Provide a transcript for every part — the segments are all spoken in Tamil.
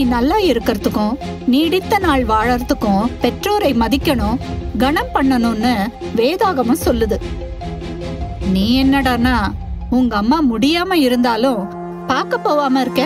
நல்லா இருக்கிறதுக்கும் நீடித்த நாள் வாழறதுக்கும் பெற்றோரை மதிக்கணும் கனம் பண்ணணும்னு வேதாகமம் சொல்லுது நீ என்னடானா உங்க அம்மா முடியாம இருந்தாலும் பார்க்க போவாம இருக்க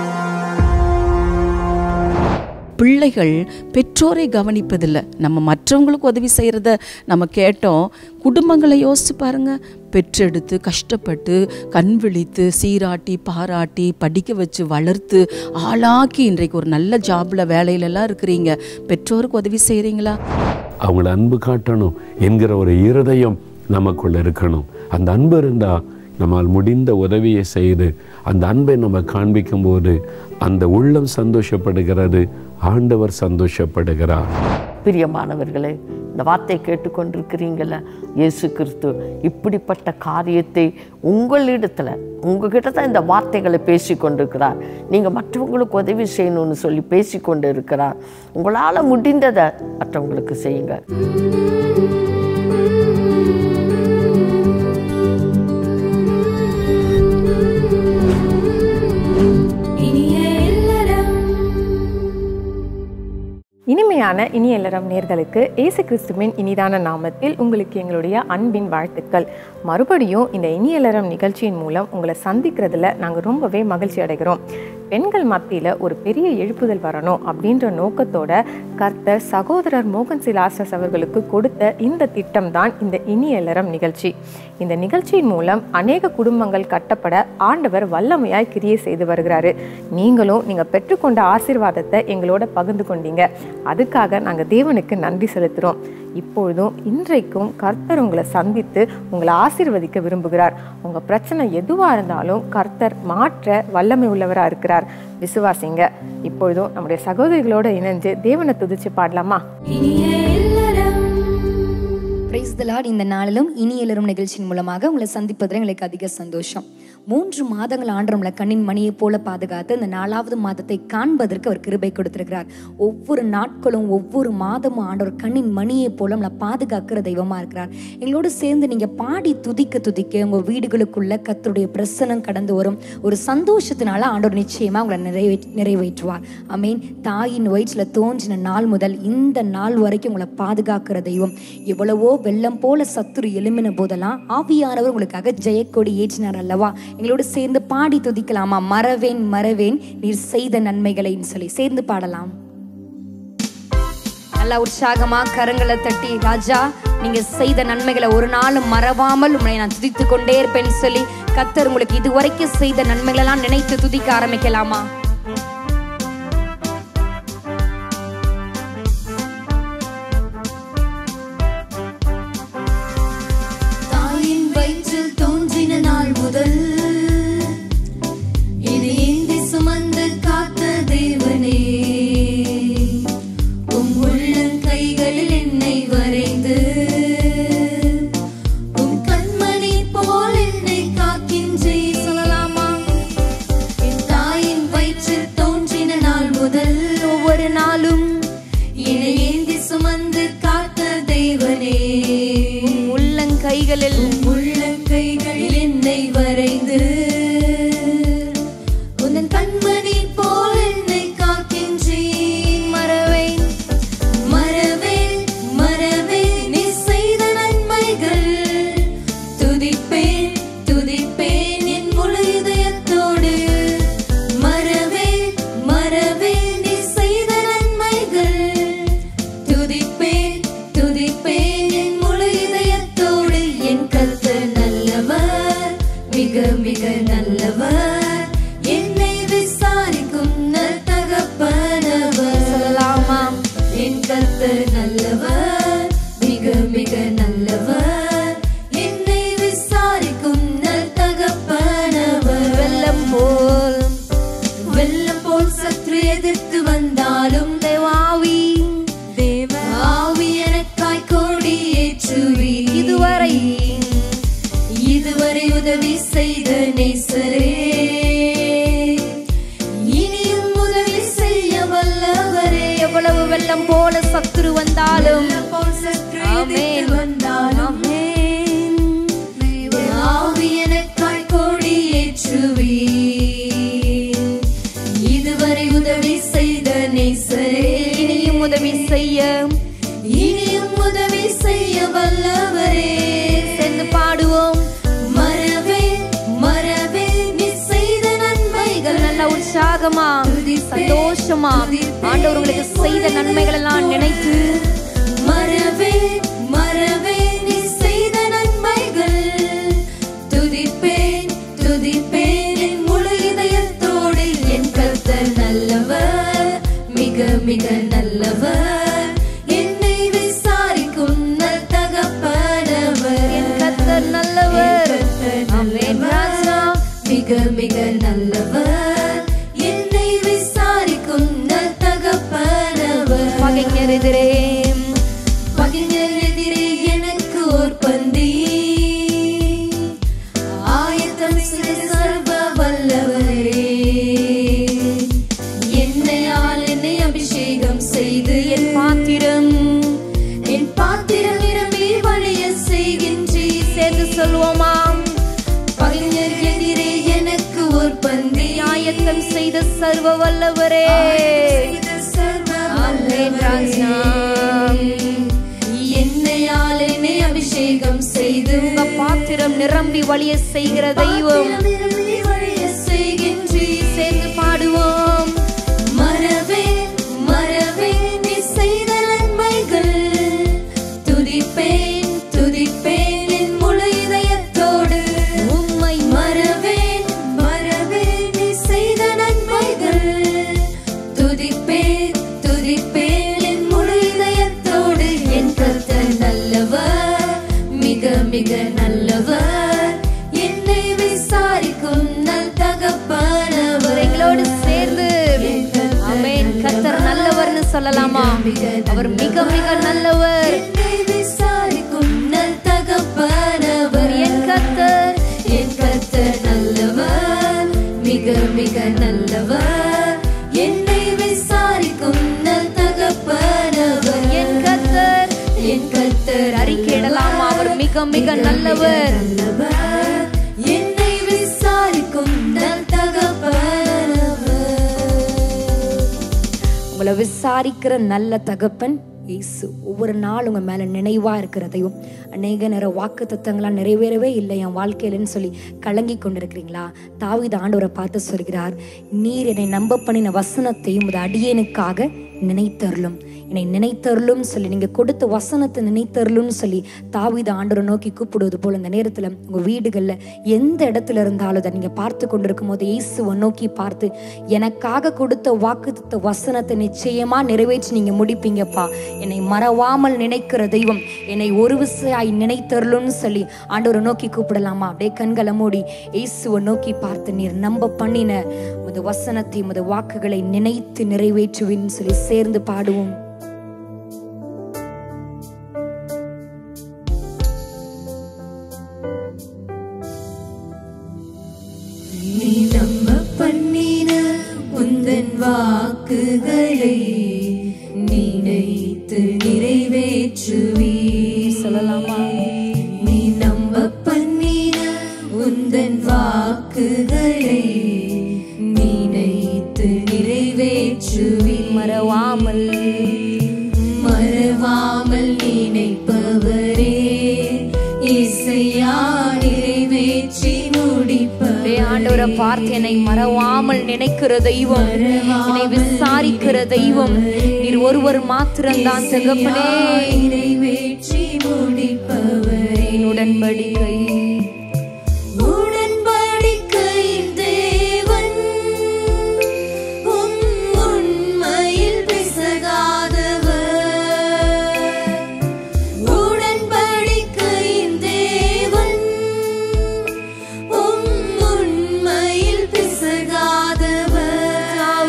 பிள்ளைகள் பெற்றோரை கவனிப்பதில்லை நம்ம மற்றவங்களுக்கு உதவி செய்கிறத நம்ம கேட்டோம் குடும்பங்களை யோசிச்சு பாருங்க பெற்றெடுத்து கஷ்டப்பட்டு கண் விழித்து சீராட்டி பாராட்டி படிக்க வச்சு வளர்த்து ஆளாக்கி இன்றைக்கு ஒரு நல்ல ஜாப்ல வேலையிலலாம் இருக்கிறீங்க பெற்றோருக்கு உதவி செய்கிறீங்களா அவங்கள அன்பு காட்டணும் என்கிற ஒரு இருதயம் நமக்குள்ள இருக்கணும் அந்த அன்பு இருந்தா நம்மால் முடிந்த உதவியை செய்து அந்த அன்பை நம்ம காண்பிக்கும் போது அந்த உள்ளம் சந்தோஷப்படுகிறது ஆண்டவர் சந்தோஷப்படுகிறார் பிரியமானவர்களே இந்த வார்த்தை கேட்டுக்கொண்டிருக்கிறீங்கள இயேசு கிறிஸ்து இப்படிப்பட்ட காரியத்தை உங்களிடத்துல உங்ககிட்ட தான் இந்த வார்த்தைகளை பேசி கொண்டிருக்கிறார் நீங்கள் மற்றவங்களுக்கு உதவி செய்யணும்னு சொல்லி பேசி கொண்டு இருக்கிறார் உங்களால் முடிந்ததை மற்றவங்களுக்கு செய்யுங்க இனிமையான இனிய இல்லறம் நேர்களுக்கு இயேசு கிறிஸ்துவின் இனிதான நாமத்தில் உங்களுக்கு எங்களுடைய அன்பின் வாழ்த்துக்கள் மறுபடியும் இந்த இனிய இல்லறம் நிகழ்ச்சியின் மூலம் உங்களை சந்திக்கிறதுல நாங்கள் ரொம்பவே மகிழ்ச்சி அடைகிறோம் பெண்கள் மத்தியில் ஒரு பெரிய எழுப்புதல் வரணும் அப்படின்ற நோக்கத்தோட கர்த்தர் சகோதரர் மோகன் சிலாசஸ் அவர்களுக்கு கொடுத்த இந்த திட்டம் தான் இந்த இனிய இல்லறம் நிகழ்ச்சி இந்த நிகழ்ச்சியின் மூலம் அநேக குடும்பங்கள் கட்டப்பட ஆண்டவர் வல்லமையாய் கிரியை செய்து வருகிறாரு நீங்களும் நீங்கள் பெற்றுக்கொண்ட ஆசீர்வாதத்தை எங்களோட பகிர்ந்து கொண்டீங்க அதுக்காக நாங்கள் தேவனுக்கு நன்றி செலுத்துகிறோம் இப்பொழுதும் இன்றைக்கும் கர்த்தர் உங்களை சந்தித்து உங்களை ஆசீர்வதிக்க விரும்புகிறார் உங்கள் பிரச்சனை எதுவாக இருந்தாலும் கர்த்தர் மாற்ற வல்லமை உள்ளவராக இருக்கிறார் விசுவாசிங்க இப்பொழுதும் நம்முடைய சகோதரிகளோட இணைஞ்சு தேவனை துதிச்சு பாடலாமா பிரைஸ் த லார்ட் இந்த நாளிலும் இனி எழுரும் நிகழ்ச்சியின் மூலமாக உங்களை சந்திப்பதில் எங்களுக்கு அதிக சந்தோஷம் மூன்று மாதங்கள் ஆண்டு நம்மளை கண்ணின் மணியைப் போல பாதுகாத்து இந்த நாலாவது மாதத்தை காண்பதற்கு அவர் கிருபை கொடுத்திருக்கிறார் ஒவ்வொரு நாட்களும் ஒவ்வொரு மாதமும் ஆண்டவர் கண்ணின் மணியைப் போல நம்மளை பாதுகாக்கிற தெய்வமா இருக்கிறார் எங்களோடு சேர்ந்து நீங்க பாடி துதிக்க துதிக்க உங்க வீடுகளுக்குள்ள கத்தருடைய பிரசனம் கடந்து வரும் ஒரு சந்தோஷத்தினால ஆண்டவர் நிச்சயமா உங்களை நிறைவே நிறைவேற்றுவார் அமீன் தாயின் வயிற்றுல தோன்றின நாள் முதல் இந்த நாள் வரைக்கும் உங்களை பாதுகாக்கிற தெய்வம் எவ்வளவோ வெள்ளம் போல சத்துரு எழும்பின போதெல்லாம் ஆவியானவர் உங்களுக்காக ஜெயக்கொடி ஏற்றினார் அல்லவா எங்களோடு சேர்ந்து பாடி துதிக்கலாமா மறவேன் மறவேன் நீர் செய்த நன்மைகளைன்னு சொல்லி சேர்ந்து பாடலாம் நல்லா உற்சாகமா கரங்களை தட்டி ராஜா நீங்க செய்த நன்மைகளை ஒரு நாளும் மறவாமல் உங்களை நான் துதித்து கொண்டே இருப்பேன்னு சொல்லி கத்தர் உங்களுக்கு இதுவரைக்கும் செய்த நன்மைகளெல்லாம் நினைத்து துதிக்க ஆரம்பிக்கலாமா தாயின் வயிற்றில் தோன்றின நாள் முதல் என்னை ஏந்தி சுமந்து காத்த தேவனே உம் உள்ளங்கைகளில் என்னை வரைந்து உம் கண்மணி போல் என்னை காக்கின்றே சொல்லலாமா என் தாயின் வயிற்றில் தோன்றின நாள் முதல் ஒவ்வொரு நாளும் என்னை ஏந்தி சுமந்து காத்த தேவனே உள்ளங்கைகளில் உள்ளங்கைகளில் என்னை வரைந்து உந்தன் கண்மணி போல் என்னை காக்கின்றேன் மறவேன் மறவேன் மறவேன் நீ செய்த நன்மைகள் துதிப்பேன் துதிப்பேன் என் முழு இதயத்தோடு மறவேன் மறவேன் நீ செய்த நன்மைகள் துதிப்பேன் துதிப்பேன் என் முழு இதயத்தோடு என் கர்த்தர் நல்லவர் மிக மிக நல்லவர் என்னை விசாரிக்கும் நற்தகப்பனவர் சொல்லலாமாம் என் கர்த்தர் நல்லவர் மிக மிக நல்லவர் என்னை விசாரிக்கும் நற்தகப்பனவர் வெள்ளம் போல் வெள்ளம் போல் சற்று எதிர்த்து வந்தாலும் தேவாவி தேவ ஆவி எனக்காய் கோடி ஏற்றுவி இதுவரை இதுவரை உதவி செய்த நேசரே இனியும் உதவி செய்ய வல்லவரே எவ்வளவு வெள்ளம் போல சத்துரு வந்தாலும் வெள்ளம் போல் சற்று எதிர்த்து ஆமென். வந்தாலும் ஆவி எனக்காய் கோடி ஏற்றுவி இதுவரை உதவி செய்த உற்சாகமா சந்தோஷமா ஆண்டவர் உங்களுக்கு செய்த நன்மைகள் எல்லாம் நினைத்து மறவே மறவே நீ செய்த நன்மைகள் துதிப்பேன் துதிப்பேன் என் முழு இதயத்தோடு என் கர்த்தர் நல்லவர் மிக மிக நல்லவர் என்னை விசாரிக்கும் நல் தகப்பனவர் என் கர்த்தர் நல்லவர் கர்த்தர் ஆமென் ராஜா மிக மிக நல்லவர் என்னை விசாரிக்கும் நல் தகப்பனவர் பகைஞர் எதிரே பகைஞர் எதிரே எனக்கு ஓர் பந்தி ஆயத்தம் செய்த சர்வ வல்லவரே என்னையால் என்னை அபிஷேகம் செய்து என் பாத்திரம் என் பாத்திரம் நிரம்பி வழிய செய்கின்றீர் சேர்ந்து சொல்வோமாம் பகைஞர் எதிரே எனக்கு ஓர் பந்தி நியாயத்தம் செய்த சர்வ வல்லவரே செய்த சர்வ ஆமென் ராஜா என்னையால் என்னை அபிஷேகம் செய்து உங்க பாத்திரம் நிரம்பி வழிய செய்கிற தெய்வம் நிரம்பி வழிய செய்கின்றீர் சேர்ந்து பாடுவோம் மறவே மறவே நீ செய்த நன்மைகள் துதிப்பேன் துதிப்பேன் என் முழு இதயத்தோடு உம்மை மறவேன் மறவேன் நீ செய்த நன்மைகள் துதிப்பேன் துதிப்பேன் என் முழு இதயத்தோடு என் கர்த்தர் நல்லவர் மிக மிக நல்லவர் என்னை விசாரிக்கும் நல் தகப்பனவர் எங்களோடு சேர்ந்து ஆமென் கர்த்தர் நல்லவர்னு சொல்லலாமா அவர் மிக மிக நல்லவர் என்னை விசாரிக்கும் நல் தகப்பனவர் என் கர்த்தர் என் கர்த்தர் நல்லவர் மிக மிக நல்லவர் என்னை விசாரிக்கும் நல் தகப்பனவர் என் கர்த்தர் என் கர்த்தர் அறிக்கையிடலாமா அவர் மிக மிக நல்லவர் நல்லவர் என்னை விசாரிக்கும் நல் தகப்பனவர் உங்களை விசாரிக்கிற நல்ல தகப்பன் இயேசு ஒவ்வொரு நாள் உங்க மேல நினைவா இருக்கிறதையும் அநேக நேரம் வாக்கு தத்தங்களாம் நிறைவேறவே இல்லை என் வாழ்க்கையிலன்னு சொல்லி கலங்கி கொண்டிருக்கிறீங்களா தாவீது ஆண்டவரை பார்த்து சொல்கிறார் நீர் என்னை நம்ப பண்ணின வசனத்தையும் உமது அடியேனுக்காக நினைத்தருளும் என்னை நினைத்தருளும் சொல்லி நீங்க கொடுத்த வசனத்தை நினைத்தருளும்னு சொல்லி தாவீது ஆண்டவரை நோக்கி கூப்பிடுவது போல இந்த நேரத்துல உங்க வீடுகள்ல எந்த இடத்துல இருந்தாலும் அதை நீங்க பார்த்து கொண்டிருக்கும் போது இயேசுவை நோக்கி பார்த்து எனக்காக கொடுத்த வாக்குத்த வசனத்தை நிச்சயமா நிறைவேற்றி நீங்க முடிப்பீங்கப்பா என்னை மறவாமல் நினைக்கிற தெய்வம் என்னை ஒரு விசையாய் நினைத்தருளும்னு சொல்லி ஆண்டவரை நோக்கி கூப்பிடலாமா அப்படியே கண்களை மூடி இயேசுவை நோக்கி பார்த்து நீர் நம்ப பண்ணின உமது வசனத்தை உமது வாக்குகளை நினைத்து நிறைவேற்றுவின்னு சொல்லி சேர்ந்து பாடுவோம் நீ நம்ப பண்ணின உந்தன் வாக்குகளை நினைத்து நிறைவேற்றுவீ சொல்லலாமா நீ நம்ப பண்ணின உந்தன் வாக்குகளை நினைத்து நிறைவேற்றுவீ மறவாமல் மறவாமல் நினைப்பவரே இசையா நிறைவேற்றி முடிப்பவரே அப்படியே ஆண்டவரை பார்த்து என்னை மறவாமல் நினைக்கிற தெய்வம் என்னை விசாரிக்கிற தெய்வம் நீர் ஒருவர் மாத்திரம்தான் தகப்பனே நிறைவேற்றி முடிப்பவரே என் உடன்படிக்கை உடன்படிக்கையின் தேவன் உம் உண்மையில் பிசகாதவர் உடன்படிக்கையின் தேவன் உம் உண்மையில் பிசகாதவர்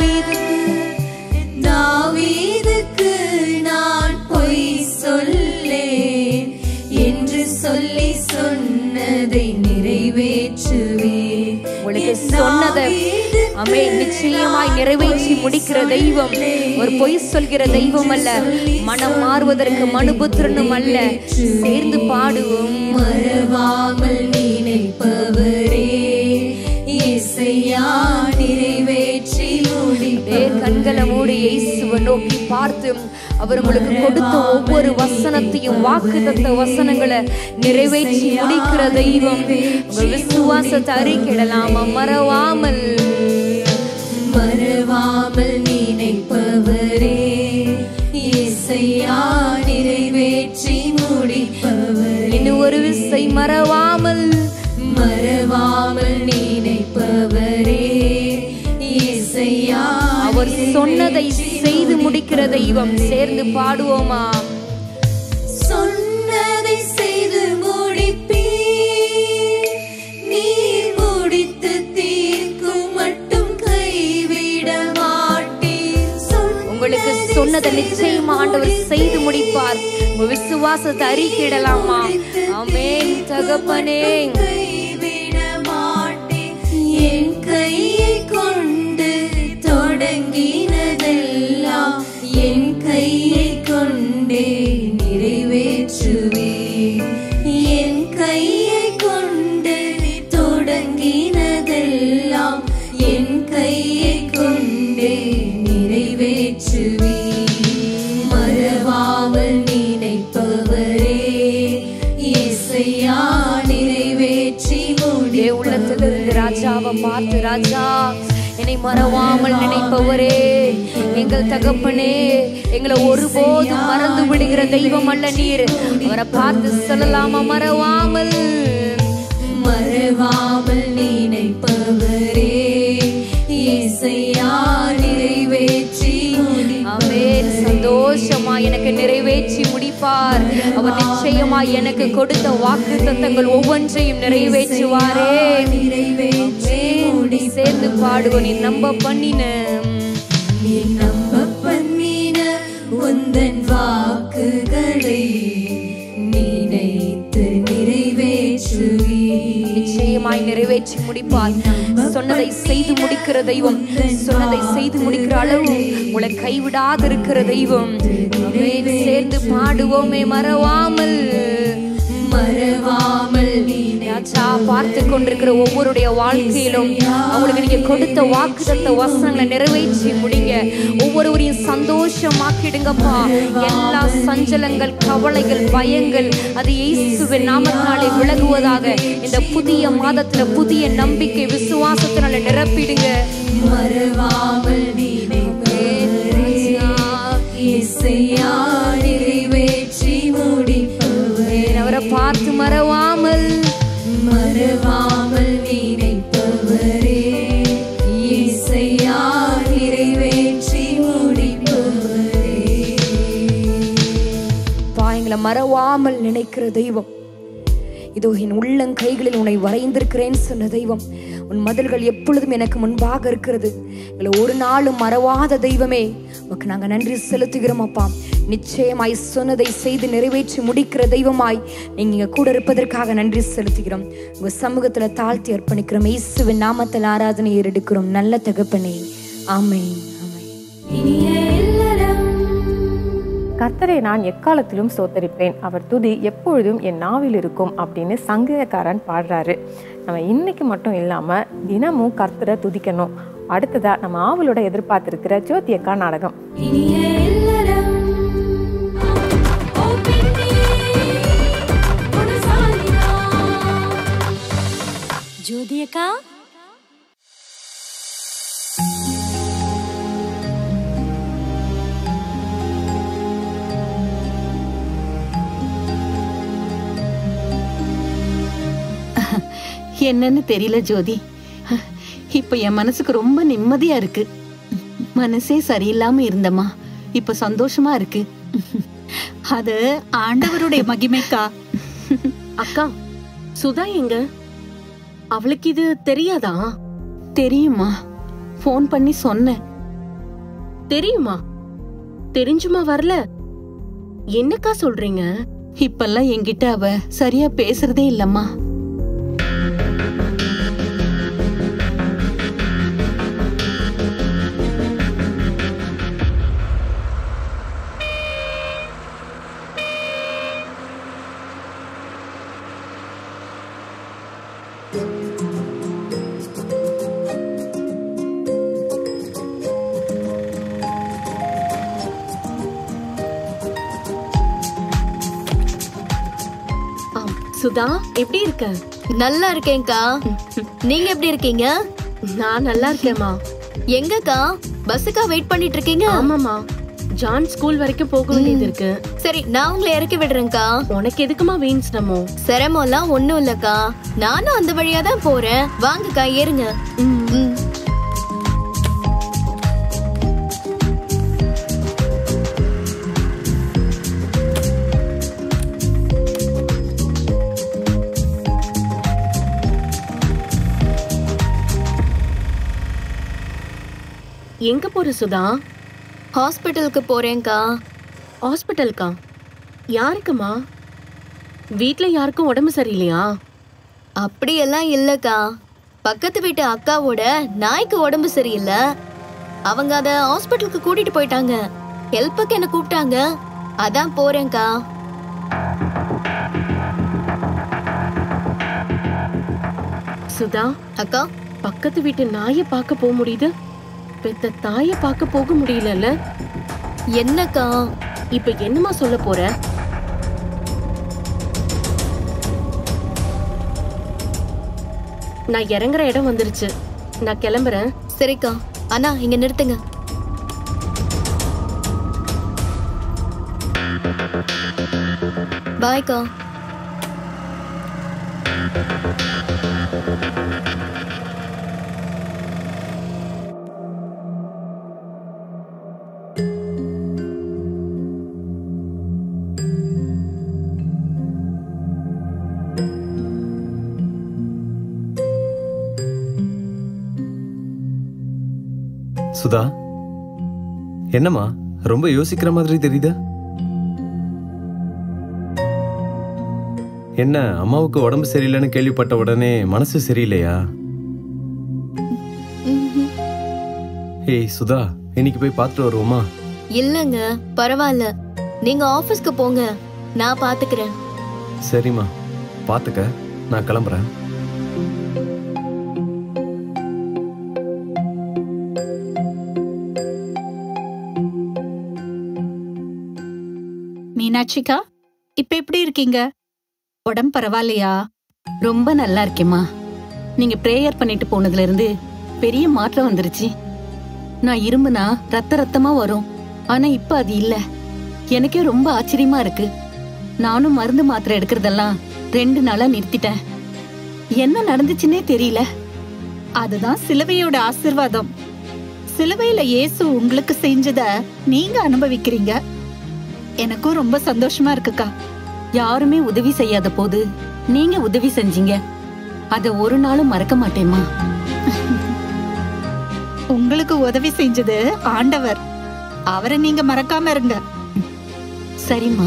தாவீதுக்கு நான் பொய் சொல்லேன் என்று சொல்லி சொன்னதை நிறைவேற்றுவேன் உங்களுக்கு சொன்னதை அமே நிச்சயமாய் நிறைவேற்றி முடிக்கிற தெய்வம் ஒரு பொய் சொல்கிற தெய்வம் அல்ல மனம் மாறுவதற்கு மனுபுத்திரனும் அல்ல சேர்ந்து பாடுவோம் மறவாமல் நினைப்பவரே இசையா நிறைவேற்றி அப்படியே கண்களை மூடி இயேசுவை நோக்கி பார்த்து அவர் உங்களுக்கு கொடுத்த ஒவ்வொரு வசனத்தையும் வாக்குத்தத்த வசனங்களை நிறைவேற்றி முடிக்கிற தெய்வம் உங்கள் விசுவாசத்தை அறிக்கிடலாமா மறவாமல் மறவாமல் நினைப்பவரே இசையா நிறைவேற்றி முடிப்பவரே இன்னும் ஒரு விசை மறவாமல் மறவாமல் நினைப்பவரே இசையா அவர் சொன்னதை செய்து முடிக்கிற தெய்வம் சேர்ந்து பாடுவோமா சொன்னதை செய்து முடிப்பீர் நீர் முடித்து தீர்க்கும் மட்டும் கைவிட மாட்டீர் உங்களுக்கு சொன்னதை நிச்சயமா ஆண்டவர் செய்து முடிப்பார் உங்க விசுவாசத்தை அறிக்கையிடலாமா ஆமென் தகப்பனே கைவிட மாட்டேன் என் கையை கொண்டு தொடங்கினதெல்லாம் என் கையை கொண்டே நிறைவேற்றுவே என் கையை கொண்டு தொடங்கினதெல்லாம் என் கையை கொண்டே நிறைவேற்றுவே மறவாமல் நினைப்பவரே இசையா நிறைவேற்றி இதே உள்ளத்திலிருந்து ராஜாவை பார்த்து ராஜா என்னை மறவாமல் நினைப்பவரே எங்கள் தகப்பனே எங்களை ஒருபோதும் மறந்து விடுகிற தெய்வம் அல்ல நீர் அவரை பார்த்து சொல்லலாமா மறவாமல் மறவாமல் நினைப்பவரே இசையா நிறைவேற்றி ஆமென் சந்தோஷமா எனக்கு நிறைவேற்றி முடிப்பார் அவர் நிச்சயமா எனக்கு கொடுத்த வாக்கு தத்தங்கள் ஒவ்வொன்றையும் நிறைவேற்றுவாரே ஆமென். சேர்ந்து பாடுவோம் நீ நம்ப பண்ணின நீ நம்ப பண்ணின உந்தன் வாக்குகளை நினைத்து நிறைவேற்றுவே நிச்சயமாய் நிறைவேற்றி முடிப்பார் சொன்னதை செய்து முடிக்கிற தெய்வம் சொன்னதை செய்து முடிக்கிற அளவு உங்களை கைவிடாது இருக்கிற தெய்வம் ஆமென். சேர்ந்து பாடுவோமே மறவாமல் மறவாமல் ராஜா பார்த்து கொண்டிருக்கிற ஒவ்வொருடைய வாழ்க்கையிலும் அவங்களுக்கு நீங்க கொடுத்த வாக்குதத்த வசனங்களை நிறைவேற்றி முடிங்க ஒவ்வொருவரையும் சந்தோஷமாக்கிடுங்கப்பா எல்லா சஞ்சலங்கள் கவலைகள் பயங்கள் அது இயேசுவின் நாமத்தினாலே விலகுவதாக இந்த புதிய மாதத்துல புதிய நம்பிக்கை விசுவாசத்தினால நிரப்பிடுங்க மறவாமல் நினைப்பவரே இசையா நிறைவேற்றி முடிப்பவரே அவரை பார்த்து மறவாமல் மறவாமல் நினைப்பவரே இசையா நிறைவேற்றி முடிப்பவரே பா எங்களை மறவாமல் நினைக்கிற தெய்வம் இதோ என் உள்ளங்கைகளில் உன்னை வரைந்திருக்கிறேன் சொன்ன தெய்வம் உன் மதில்கள் எப்பொழுதும் எனக்கு முன்பாக இருக்கிறது எங்களை ஒரு நாளும் மறவாத தெய்வமே உனக்கு நாங்கள் நன்றி செலுத்துகிறோம் அப்பா நிச்சயமாய் சொன்னதை செய்து நிறைவேற்றி முடிக்கிற தெய்வமாய் நீங்க இங்க கூட இருப்பதற்காக நன்றி செலுத்துகிறோம் உங்க சமூகத்துல தாழ்த்தி அர்ப்பணிக்கிறோம் இயேசுவின் நாமத்தில் ஆராதனை ஏறெடுக்கிறோம் நல்ல தகப்பனே ஆமென் ஆமென் இனிய இல்லறம் கர்த்தரை நான் எக்காலத்திலும் சோத்தரிப்பேன் அவர் துதி எப்பொழுதும் என் நாவில் இருக்கும் அப்படின்னு சங்கீதக்காரன் பாடுறாரு நம்ம இன்னைக்கு மட்டும் இல்லாமல் தினமும் கர்த்தரை துதிக்கணும் அடுத்ததா நம்ம ஆவலோட எதிர்பார்த்திருக்கிற ஜோதி அக்கா நாடகம் இனிய இல்லறம் ஓ பெண்ணே உன் சாலினா ஜோதி அக்கா என்னன்னு தெரியல ஜோதி இப்ப என் மனசுக்கு ரொம்ப நிம்மதியா இருக்கு மனசே சரியில்லாம இருந்தம்மா இப்ப சந்தோஷமா இருக்கு அது ஆண்டவருடைய மகிமைக்கா அக்கா சுதா எங்க அவளுக்கு இது தெரியாதா தெரியுமா ஃபோன் பண்ணி சொன்னேன் தெரியுமா தெரிஞ்சுமா வரல என்னக்கா சொல்றீங்க இப்பெல்லாம் என்கிட்ட அவ சரியா பேசுறதே இல்லம்மா ஆம், சுதா எப்படி இருக்க நல்லா இருக்கேன்க்கா நீங்க எப்படி இருக்கீங்க நான் நல்லா இருக்கேம்மா எங்கக்கா பஸ்ஸுக்கா வெயிட் பண்ணிட்டு இருக்கீங்க ஆமாமா ஜான் ஸ்கூல் வரைக்கும் போக வேண்டியது இருக்கு சரி நான் உங்களை இறக்கி விடுறேன்க்கா உனக்கு எதுக்குமா வீண் சிரமம் சிரமம்லாம் ஒண்ணும் இல்லக்கா நானும் அந்த வழியா தான் போறேன் வாங்கக்கா ஏறுங்க ம். எங்க போற சுதா ஹாஸ்பிட்டலுக்கு போறேன்க்கா ஹாஸ்பிட்டலுக்கா யாருக்குமா வீட்ல யாருக்கும் உடம்பு சரியில்லையா அப்படியெல்லாம் இல்லக்கா பக்கத்து வீட்டு அக்காவோட நாய்க்கு உடம்பு சரியில்லை அவங்க அத ஹாஸ்பிட்டலுக்கு கூட்டிட்டு போயிட்டாங்க ஹெல்ப்புக்கு என்ன கூப்பிட்டாங்க அதான் போறேன்க்கா சுதா அக்கா பக்கத்து வீட்டு நாயை பார்க்க போக முடியுது பெத்த தாயை பார்க்க போக முடியலல்ல என்னக்கா இப்ப என்னமா சொல்ல போற நான் இறங்குற இடம் வந்துருச்சு நான் கிளம்புறேன் சரிக்கா அண்ணா இங்க நிறுத்துங்க பாய்க்கா சுதா என்னம்மா ரொம்ப யோசிக்கிற மாதிரி தெரியுது என்ன அம்மாவுக்கு உடம்பு சரியில்லைன்னு கேள்விப்பட்ட உடனே மனசு சரியில்லையா ஏய் சுதா இன்னைக்கு போய் பார்த்துட்டு வருவோமா இல்லங்க பரவாயில்ல நீங்க ஆபீஸ்க்கு போங்க நான் பாத்துக்கிறேன் சரிம்மா பார்த்துக்க நான் கிளம்புறேன் மீனாட்சிக்கா இப்ப எப்படி இருக்கீங்க உடம்பு பரவாயில்லையா ரொம்ப நல்லா இருக்கேம்மா நீங்க ப்ரேயர் பண்ணிட்டு போனதுல இருந்து பெரிய மாற்றம் வந்துருச்சு நான் இரும்புனா ரத்த ரத்தமா வரும் ஆனா இப்ப அது இல்ல எனக்கே ரொம்ப ஆச்சரியமா இருக்கு நானும் மருந்து மாத்திரை எடுக்கிறதெல்லாம் ரெண்டு நாளா நிறுத்திட்டேன் என்ன நடந்துச்சுன்னே தெரியல அதுதான் சிலுவையோட ஆசிர்வாதம் சிலுவையில இயேசு உங்களுக்கு செஞ்சத நீங்க அனுபவிக்கிறீங்க எனக்கும் ரொம்ப சந்தோஷமா இருக்குக்கா யாருமே உதவி செய்யாத போது நீங்க உதவி செஞ்சீங்க அத ஒரு நாளும் மறக்க மாட்டேம்மா உங்களுக்கு உதவி செஞ்சது ஆண்டவர் அவரை நீங்க மறக்காம இருங்க சரிம்மா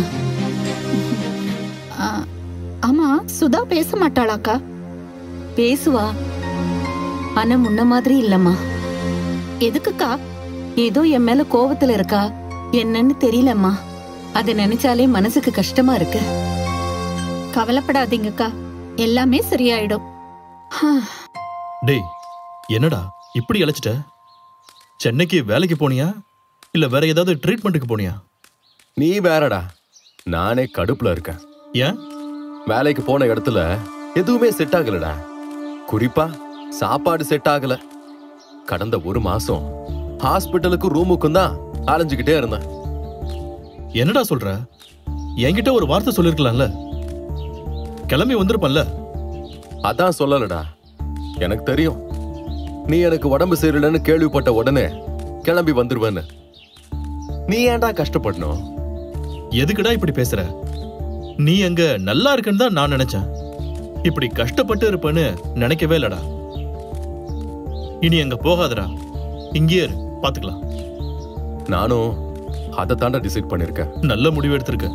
ஆ, ஆமா சுதா பேச மாட்டாளாக்கா பேசுவா ஆனா முன்ன மாதிரி இல்லம்மா எதுக்குக்கா ஏதோ என் மேல கோவத்துல இருக்கா என்னன்னு தெரியலம்மா அத நினைச்சாலே மனசுக்கு கஷ்டமா இருக்கு கவலைப்படாதீங்கக்கா எல்லாமே சரியாயிடும் டேய் என்னடா இப்படி அழைச்சிட்ட சென்னைக்கு வேலைக்கு போனியா இல்ல வேற ஏதாவது ட்ரீட்மெண்ட்டுக்கு போனியா நீ வேறடா நானே கடுப்புல இருக்கேன் ஏன் வேலைக்கு போன இடத்துல எதுவுமே செட் ஆகலடா குறிப்பா சாப்பாடு செட் ஆகல கடந்த ஒரு மாசம் ஹாஸ்பிட்டலுக்கும் ரூமுக்கும் தான் அலைஞ்சுக்கிட்டே இருந்தேன் என்னடா சொல்ற என்கிட்ட ஒரு வார்த்தை சொல்லிருக்கலாம்ல கிளம்பி வந்திருப்பல்ல அதான் சொல்லலடா எனக்கு தெரியும் நீ எனக்கு உடம்பு சரியில்லைன்னு கேள்விப்பட்ட உடனே கிளம்பி வந்துருவேன்னு நீ ஏன்டா கஷ்டப்படணும் எதுக்குடா இப்படி பேசுற நீ எங்க நல்லா இருக்குன்னு தான் நான் நினைச்சேன் இப்படி கஷ்டப்பட்டு இருப்பேன்னு நினைக்கவே இல்லடா இனி எங்க போகாதடா இங்கேயே இரு பாத்துக்கலாம் நானும் அதை தாண்டா டிசைட் பண்ணிருக்கேன் நல்ல முடிவு எடுத்திருக்க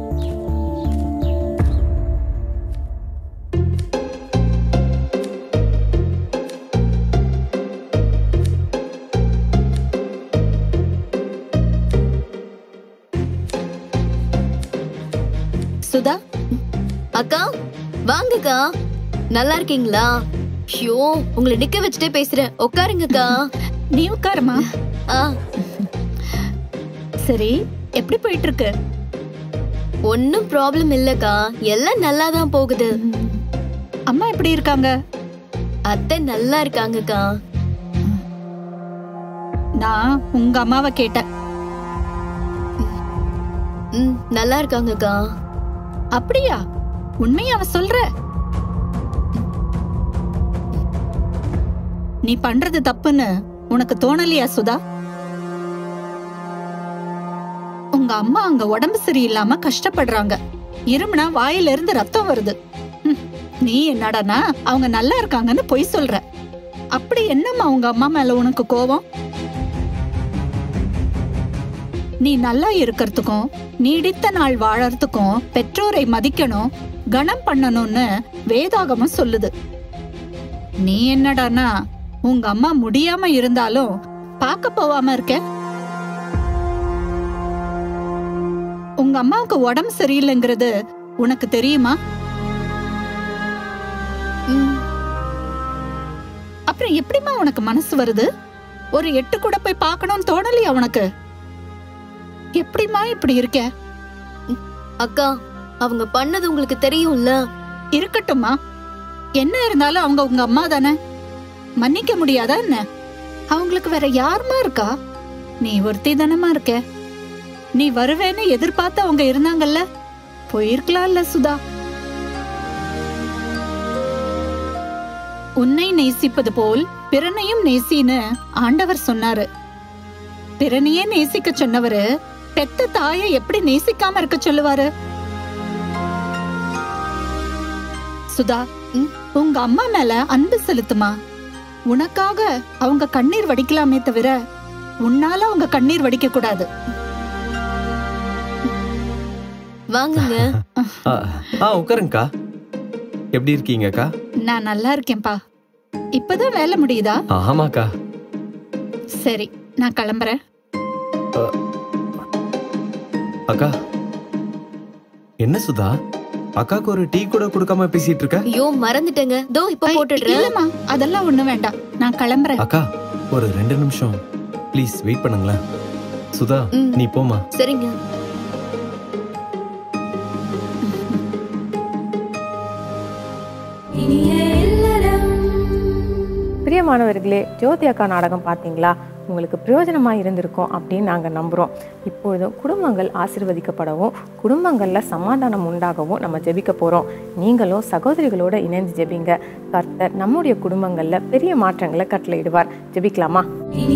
சுதா அக்கா வாங்கக்கா நல்லா இருக்கீங்களா ஐயோ உங்களை நிக்க வச்சுட்டே பேசுறேன் உட்காருங்கக்கா நீ உட்காருமா ஆ சரி எப்படி போயிட்டு இருக்கு ஒன்னும் ப்ராப்ளம் இல்லக்கா எல்லாம் நல்லா தான் போகுது அம்மா எப்படி இருக்காங்க அத்தை நல்லா இருக்காங்கக்கா நான் உங்க அம்மாவை கேட்டேன் ம் நல்லா இருக்காங்கக்கா அப்படியா உண்மையா அவ சொல்ற நீ பண்றது தப்புன்னு உனக்கு தோணலையா சுதா உங்க அம்மா அங்க உடம்பு சரியில்லாம கஷ்டப்படுறாங்க இருமுனா வாயில இருந்து ரத்தம் வருது ம், நீ என்னடானா அவங்க நல்லா இருக்காங்கன்னு பொய் சொல்ற அப்படி என்னம்மா உங்க அம்மா மேல உனக்கு கோவம் நீ நல்லா இருக்கிறதுக்கும் நீடித்த நாள் வாழறதுக்கும் பெற்றோரை மதிக்கணும் கணம் பண்ணணும்னு வேதாகமம் சொல்லுது நீ என்னடானா உங்க அம்மா முடியாம இருந்தாலும் பார்க்க போவாம இருக்க உங்க அம்மாவுக்கு உடம்பு சரியில்லைங்கிறது உனக்கு தெரியுமா ம் அப்புறம் எப்படிம்மா உனக்கு மனசு வருது ஒரு எட்டு கூட போய் பார்க்கணும்னு தோணலையா உனக்கு எப்படிம்மா இப்படி இருக்க அக்கா அவங்க பண்ணது உங்களுக்கு தெரியும்ல இருக்கட்டும்மா என்ன இருந்தாலும் அவங்க உங்க அம்மா தானே மன்னிக்க முடியாதா என்ன அவங்களுக்கு வேற யாருமா இருக்கா நீ ஒருத்தி தானமா இருக்க நீ வருவேன்னு எதிர்பார்த்து அவங்க இருந்தாங்கல்ல போயிருக்கலாம்ல சுதா உன்னை நேசிப்பது போல் பிறனையும் நேசின்னு ஆண்டவர் சொன்னாரு பிறனையே நேசிக்க சொன்னவரு பெத்த தாயை எப்படி நேசிக்காம இருக்க சொல்லுவாரு சுதா ம், உங்க அம்மா மேல அன்பு செலுத்துமா உனக்காக அவங்க கண்ணீர் வடிக்கலாமே தவிர உன்னால அவங்க கண்ணீர் வடிக்க கூடாது வாங்குங்க ஆ ஆ உட்காருங்கக்கா எப்படி இருக்கீங்கக்கா நான் நல்லா இருக்கேன்பா இப்பதான் வேலை முடியுதா ஆமாக்கா சரி நான் கிளம்புறேன் அக்கா என்ன சுதா அக்காக்கு ஒரு டீ கூட கொடுக்காம பேசிட்டு இருக்க ஐயோ மறந்துட்டேங்க தோ இப்ப ஐ, போட்டுடுறேன் இல்லம்மா அதெல்லாம் ஒண்ணு வேண்டாம் நான் கிளம்புறேன் அக்கா ஒரு ரெண்டு நிமிஷம் ப்ளீஸ் வெயிட் பண்ணுங்களேன் சுதா ம். நீ போமா சரிங்க பிரியமானவர்களே ஜோதி அக்கா நாடகம் பார்த்தீங்களா உங்களுக்கு பிரயோஜனமாக இருந்திருக்கும் அப்படின்னு நாங்கள் நம்புகிறோம் இப்பொழுதும் குடும்பங்கள் ஆசீர்வதிக்கப்படவும் குடும்பங்களில் சமாதானம் உண்டாகவும் நம்ம ஜெபிக்க போகிறோம் நீங்களும் சகோதரிகளோட இணைந்து ஜெபிங்க கர்த்தர் நம்முடைய குடும்பங்களில் பெரிய மாற்றங்களை கட்டளையிடுவார் ஜெபிக்கலாமா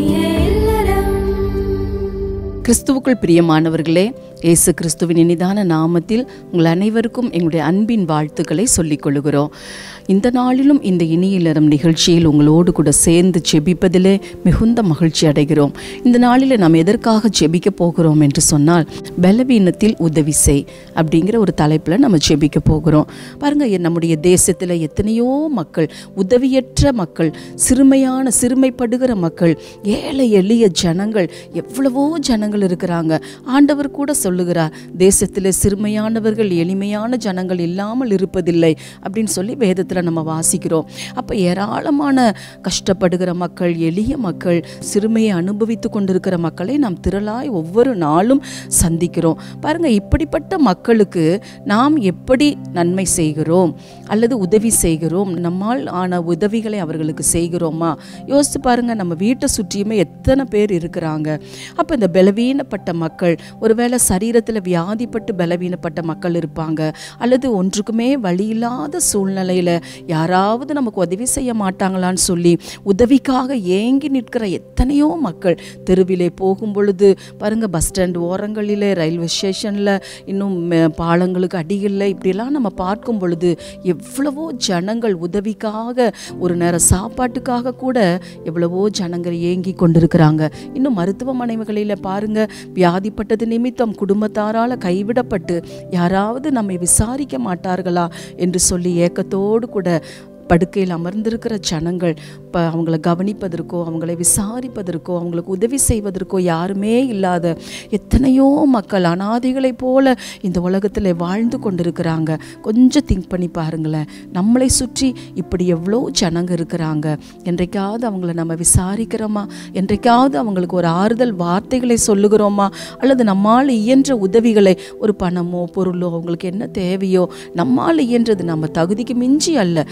கிறிஸ்துவுக்குள் பிரியமானவர்களே இயேசு கிறிஸ்துவின் இனிதான நாமத்தில் உங்கள் அனைவருக்கும் எங்களுடைய அன்பின் வாழ்த்துக்களை சொல்லிக் கொள்கிறோம் இந்த நாளிலும் இந்த இனியிலரம் நிகழ்ச்சியில் உங்களோடு கூட சேர்ந்து செபிப்பதிலே மிகுந்த மகிழ்ச்சி அடைகிறோம் இந்த நாளில் நாம் எதற்காக செபிக்க போகிறோம் என்று சொன்னால் பலவீனத்தில் உதவி செய் அப்படிங்கிற ஒரு தலைப்பில் நம்ம செபிக்க போகிறோம் பாருங்க எ- நம்முடைய தேசத்தில் எத்தனையோ மக்கள் உதவியற்ற மக்கள் சிறுமையான சிறுமைப்படுகிற மக்கள் ஏழை எளிய ஜனங்கள் எவ்வளவோ ஜனங்கள் இருக்கிறாங்க ஆண்டவர் கூட சொல்லுகிறார் தேசத்தில் சிறுமையானவர்கள் எளிமையான ஜனங்கள் இல்லாமல் இருப்பதில்லை அப்படின்னு சொல்லி வேதத்தில் நம்ம வாசிக்கிறோம் அப்போ ஏராளமான கஷ்டப்படுகிற மக்கள் எளிய மக்கள் சிறுமையை அனுபவித்து கொண்டிருக்கிற மக்களை நாம் திரளாய் ஒவ்வொரு நாளும் சந்திக்கிறோம் பாருங்க இப்படிப்பட்ட மக்களுக்கு நாம் எப்படி நன்மை செய்கிறோம் அல்லது உதவி செய்கிறோம் நம்மால் ஆன உதவிகளை அவர்களுக்கு செய்கிறோமா யோசித்து பாருங்க நம்ம வீட்டை சுற்றியுமே எத்தனை பேர் இருக்கிறாங்க அப்போ இந்த பலவீனப்பட்ட மக்கள் ஒருவேளை சரீரத்தில் வியாதிப்பட்டு பலவீனப்பட்ட மக்கள் இருப்பாங்க அல்லது ஒன்றுக்குமே வழி இல்லாத சூழ்நிலையில் யாராவது நமக்கு உதவி செய்ய மாட்டாங்களான்னு சொல்லி உதவிக்காக ஏங்கி நிற்கிற எத்தனையோ மக்கள் தெருவிலே போகும் பொழுது பாருங்க பஸ் ஸ்டாண்ட் ஓரங்களில் ரயில்வே ஸ்டேஷனில் இன்னும் ம- பாலங்களுக்கு அடிகளில் இப்படியெல்லாம் நம்ம பார்க்கும் பொழுது எவ்வளவோ ஜனங்கள் உதவிக்காக ஒரு நேரம் சாப்பாட்டுக்காக கூட எவ்வளவோ ஜனங்கள் ஏங்கி கொண்டிருக்கிறாங்க இன்னும் மருத்துவமனைகளில் பாருங்க வியாதிப்பட்டது நிமித்தம் குடும்பத்தாரால் கைவிடப்பட்டு யாராவது நம்மை விசாரிக்க மாட்டார்களா என்று சொல்லி ஏக்கத்தோடு கூட படுக்கையில் அமர்ந்திருக்கிற ஜனங்கள் இப்போ அவங்கள கவனிப்பதற்கோ அவங்களை விசாரிப்பதற்கோ அவங்களுக்கு உதவி செய்வதற்கோ யாருமே இல்லாத எத்தனையோ மக்கள் அனாதைகளைப் போல இந்த உலகத்தில் வாழ்ந்து கொண்டிருக்கிறாங்க கொஞ்சம் திங்க் பண்ணி பாருங்களேன் நம்மளை சுற்றி இப்படி எவ்வளோ ஜனங்க இருக்கிறாங்க என்றைக்காவது அவங்கள நம்ம விசாரிக்கிறோமா என்றைக்காவது அவங்களுக்கு ஒரு ஆறுதல் வார்த்தைகளை சொல்லுகிறோமா அல்லது நம்மால் இயன்ற உதவிகளை ஒரு பணமோ பொருளோ அவங்களுக்கு என்ன தேவையோ நம்மால் இயன்றது நம்ம தகுதிக்கு மிஞ்சி அல்ல நம்மால்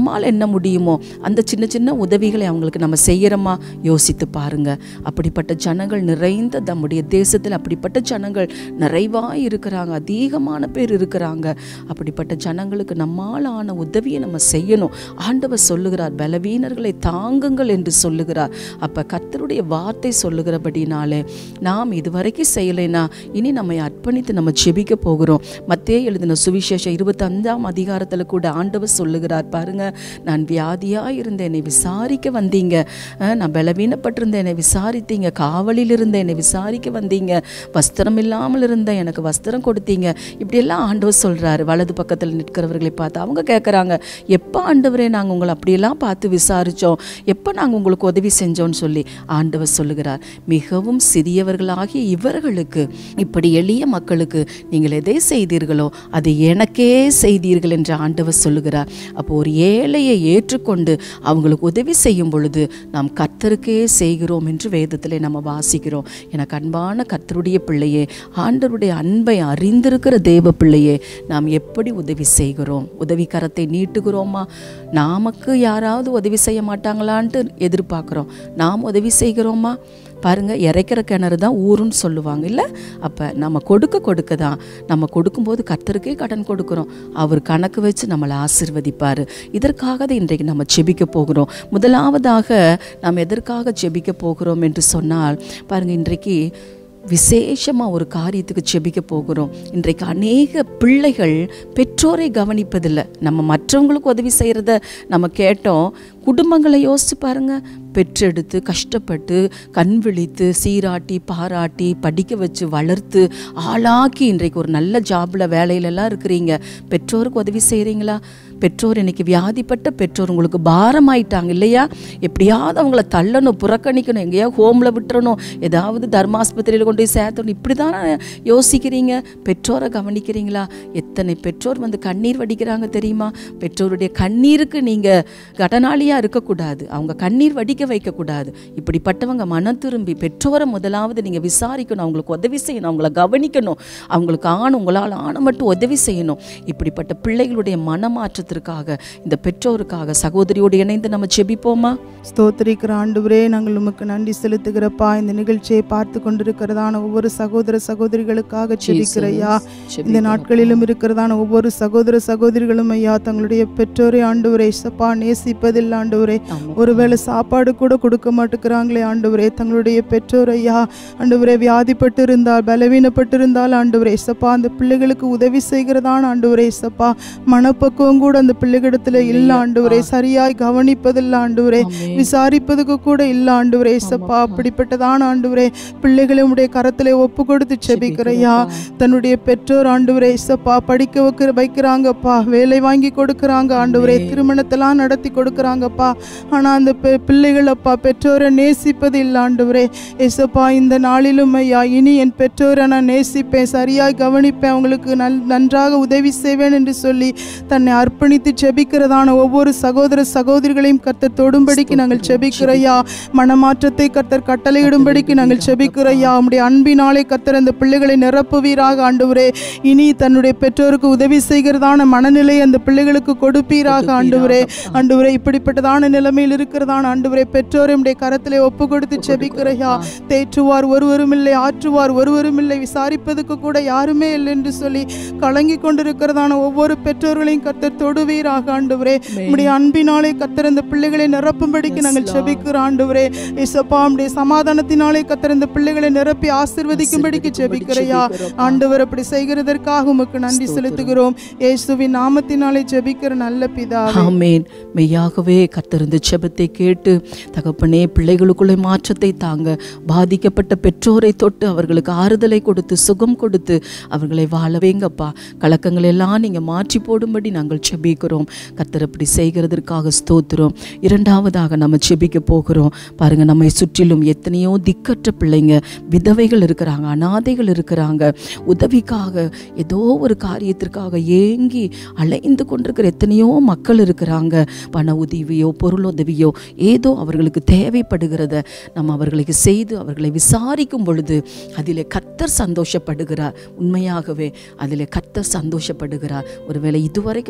நம்மால் என்ன முடியுமோ அந்த சின்ன சின்ன உதவிகளை அவங்களுக்கு நம்ம செய்கிறோமா யோசித்து பாருங்க அப்படிப்பட்ட ஜனங்கள் நிறைந்த நம்முடைய தேசத்தில் அப்படிப்பட்ட ஜனங்கள் நிறைவாக இருக்கிறாங்க அதிகமான பேர் இருக்கிறாங்க அப்படிப்பட்ட ஜனங்களுக்கு நம்மால் ஆன உதவியை நம்ம செய்யணும் ஆண்டவர் சொல்லுகிறார் பலவீனர்களை தாங்குங்கள் என்று சொல்லுகிறார் அப்போ கர்த்தருடைய வார்த்தை சொல்லுகிறபடினாலே நாம் இதுவரைக்கும் செய்யலைன்னா இனி நம்மை அர்ப்பணித்து நம்ம ஜெபிக்க போகிறோம் மத்தே எழுதின சுவிசேஷம் இருபத்தஞ்சாம் அதிகாரத்தில் கூட ஆண்டவர் சொல்லுகிறார் பாருங்க நான் வியாதியாக இருந்த என்னை விசாரிக்க வந்தீங்க அஹ், நான் பலவீனப்பட்டிருந்த என்னை விசாரித்தீங்க காவலில் இருந்த என்னை விசாரிக்க வந்தீங்க வஸ்திரம் இல்லாமல் இருந்த எனக்கு வஸ்திரம் கொடுத்தீங்க இப்படியெல்லாம் ஆண்டவர் சொல்றாரு வலது பக்கத்தில் நிற்கிறவர்களை பார்த்து அவங்க கேட்குறாங்க எப்போ ஆண்டவரே நாங்கள் உங்களை அப்படியெல்லாம் பார்த்து விசாரித்தோம் எப்போ நாங்கள் உங்களுக்கு உதவி செஞ்சோம்னு சொல்லி ஆண்டவர் சொல்லுகிறார் மிகவும் சிறியவர்களாகிய இவர்களுக்கு இப்படி எளிய மக்களுக்கு நீங்கள் எதை செய்தீர்களோ அதை எனக்கே செய்தீர்கள் என்று ஆண்டவர் சொல்லுகிறார் அப்போ ஒரு ஏழையை ஏற்றுக்கொண்டு அவங்களுக்கு உதவி செய்யும் பொழுது நாம் கர்த்தருக்கே செய்கிறோம் என்று வேதத்தில் நம்ம வாசிக்கிறோம் எனக்கு அன்பான கர்த்தருடைய பிள்ளையே ஆண்டவருடைய அன்பை அறிந்திருக்கிற தேவ பிள்ளையே நாம் எப்படி உதவி செய்கிறோம் உதவி கரத்தை நீட்டுகிறோமா நமக்கு யாராவது உதவி செய்ய மாட்டாங்களான்ட்டு எதிர்பார்க்குறோம் நாம் உதவி செய்கிறோமா பாருங்க இறைக்கிற கிணறு தான் ஊருன்னு சொல்லுவாங்க இல்லை அப்போ நம்ம கொடுக்க கொடுக்க தான் நம்ம கொடுக்கும்போது கர்த்தருக்கே கடன் கொடுக்குறோம் அவர் கணக்கு வச்சு நம்மளை ஆசிர்வதிப்பார் இதற்காக தான் இன்றைக்கு நம்ம ஜெபிக்க போகிறோம் முதலாவதாக நாம் எதற்காக ஜெபிக்க போகிறோம் என்று சொன்னால் பாருங்க இன்றைக்கு விசேஷமாக ஒரு காரியத்துக்கு செபிக்க போகிறோம் இன்றைக்கு அநேக பிள்ளைகள் பெற்றோரை கவனிப்பதில்லை நம்ம மற்றவங்களுக்கு உதவி செய்கிறத நம்ம கேட்டோம் குடும்பங்களை யோசிச்சு பாருங்க பெற்றெடுத்து கஷ்டப்பட்டு கண் விழித்து சீராட்டி பாராட்டி படிக்க வச்சு வளர்த்து ஆளாக்கி இன்றைக்கு ஒரு நல்ல ஜாபில் வேலையிலலாம் இருக்கிறீங்க பெற்றோருக்கு உதவி செய்கிறீங்களா பெற்றோர் இன்னைக்கு வியாதிப்பட்ட பெற்றோர் உங்களுக்கு பாரமாயிட்டாங்க இல்லையா எப்படியாவது அவங்கள தள்ளணும் புறக்கணிக்கணும் எங்கேயாவது ஹோமில் விட்டுறணும் ஏதாவது தர்மாஸ்பத்திரியில் கொண்டு போய் சேர்த்தணும் இப்படி தானே யோசிக்கிறீங்க பெற்றோரை கவனிக்கிறீங்களா எத்தனை பெற்றோர் வந்து கண்ணீர் வடிக்கிறாங்க தெரியுமா பெற்றோருடைய கண்ணீருக்கு நீங்கள் கடனாளியாக இருக்கக்கூடாது அவங்க கண்ணீர் வடிக்க வைக்கக்கூடாது இப்படிப்பட்டவங்க மனம் திரும்பி பெற்றோரை முதலாவது நீங்கள் விசாரிக்கணும் அவங்களுக்கு உதவி செய்யணும் அவங்கள கவனிக்கணும் அவங்களுக்கு ஆண் உங்களால் ஆணை மட்டும் உதவி செய்யணும் இப்படிப்பட்ட பிள்ளைகளுடைய மனமாற்றத்திற்காக இந்த பெற்றோருக்காக சகோதரியோடு இணைந்து நம்ம செபிப்போமா ஸ்தோத்திரிக்கிற ஆண்டவரே நாங்கள் உமக்கு நன்றி செலுத்துகிறப்பா இந்த நிகழ்ச்சியை பார்த்து கொண்டிருக்கிறதான ஒவ்வொரு சகோதர சகோதரிகளுக்காக செபிக்கிறையா இந்த நாட்களிலும் இருக்கிறதான ஒவ்வொரு சகோதர சகோதரிகளும் ஐயா தங்களுடைய பெற்றோரை ஆண்டவரே இசப்பா நேசிப்பதில்லை ஆண்டவரே ஒருவேளை சாப்பாடு கூட கொடுக்க மாட்டேங்கிறாங்களே ஆண்டவரே தங்களுடைய பெற்றோர் ஐயா ஆண்டவரே வியாதிப்பட்டு இருந்தால் பலவீனப்பட்டு இருந்தால் ஆண்டவரே இசப்பா அந்த பிள்ளைகளுக்கு உதவி செய்கிறதான ஆண்டவரே இசப்பா மனப்பக்குவம் கூட அந்த பிள்ளைகளிடத்துல இல்ல ஆண்டவரே சரியாய் கவனிப்பதில்லை ஆண்டவரே விசாரிப்பதுக்கு கூட இல்ல ஆண்டவரே இசப்பா அப்படிப்பட்டதான ஆண்டவரே பிள்ளைகளை உடைய கரத்திலே ஒப்பு கொடுத்து செபிக்கிறையா தன்னுடைய பெற்றோர் ஆண்டவரே இசப்பா படிக்க வைக்கிற வைக்கிறாங்கப்பா வேலை வாங்கி கொடுக்கறாங்க ஆண்டவரே திருமணத்தெல்லாம் நடத்தி கொடுக்கறாங்கப்பா ஆனா அந்த பெ- பிள்ளைகள் அப்பா பெற்றோரை நேசிப்பது இல்லை ஆண்டவரே இசப்பா இந்த நாளிலும் ஐயா இனி என் பெற்றோரை நான் நேசிப்பேன் சரியாய் கவனிப்பேன் அவங்களுக்கு நல் நன்றாக உதவி செய்வேன் என்று சொல்லி தன்னை அர்ப்பணித்து செபிக்கிறதான ஒவ்வொரு சகோதர சகோதரிகளையும் கர்த்தர் தொடும்படிக்கு நாங்கள் செபிக்கிறையா மனமாற்றத்தை கர்த்தர் கட்டளையிடும்படிக்கு நாங்கள் செபிக்கிறையா உம்முடைய அன்பினாலே கர்த்தர் அந்த பிள்ளைகளை நிரப்புவீராக ஆண்டவரே இனி தன்னுடைய பெற்றோருக்கு உதவி செய்கிறதான மனநிலை அந்த பிள்ளைகளுக்கு கொடுப்பீராக ஆண்டவரே ஆண்டவரே இப்படிப்பட்டதான நிலைமையில் இருக்கிறதான ஆண்டவரே பெற்றோரை உம்முடைய கரத்திலே ஒப்பு கொடுத்து செபிக்கிறையா தேற்றுவார் ஒருவரும் இல்லை ஆற்றுவார் ஒருவரும் இல்லை விசாரிப்பதுக்கு கூட யாருமே இல்லை என்று சொல்லி கலங்கி கொண்டிருக்கிறதான ஒவ்வொரு பெற்றோர்களையும் கர்த்தர் தொடுவீராக ஆண்டவரே உம்முடைய அன்பினாலே கர்த்தர் இந்த பிள்ளைகளை நிரப்பும்படிக்கு நாங்கள் செபிக்கிறோம் ஆண்டவரே இசப்பா உம்முடைய சமாதானத்தினாலே கர்த்தர் இந்த பிள்ளைகளை நிரப்பி ஆசிர்வதிக்கும்படிக்கு ஜெபிக்கிறையா ஆண்டவர் அப்படி செய்கிறதற்காக உமக்கு நன்றி செலுத்துகிறோம் இயேசுவின் நாமத்தினாலே ஜெபிக்கிற நல்ல பிதாவே ஆமேன் மெய்யாகவே கர்த்தர் இந்த ஜெபத்தை கேட்டு தகப்பனே பிள்ளைகளுக்குள்ளே மாற்றத்தை தாங்க பாதிக்கப்பட்ட பெற்றோரை தொட்டு அவர்களுக்கு ஆறுதலை கொடுத்து சுகம் கொடுத்து அவர்களை வாழ வைங்கப்பா கலக்கங்கள் எல்லாம் நீங்கள் மாற்றி போடும்படி நாங்கள் செபிக்கிறோம் கர்த்தர் அப்படி செய்கிறதற்காக ஸ்தோத்திரம் இரண்டாவதாக நம்ம செபிக்க போகிறோம் பாருங்க நம்மை சுற்றிலும் எத்தனையோ திக்கற்ற பிள்ளைங்க விதவைகள் இருக்கிறாங்க அனாதைகள் இருக்கிறாங்க உதவிக்காக ஏதோ ஒரு காரியத்திற்காக ஏங்கி அலைந்து கொண்டிருக்கிற எத்தனையோ மக்கள் இருக்கிறாங்க பண உதவியோ பொருள் உதவியோ ஏதோ அவர்களுக்கு தேவைப்படுகிறத நம்ம அவர்களுக்கு செய்து அவர்களை விசாரிக்கும் பொழுது அதிலே கர்த்தர் சந்தோஷப்படுகிறார் உண்மையாகவே அதிலே கர்த்தர் சந்தோஷப்படுகிறார் ஒருவேளை இதுவரைக்கும் அவங்கள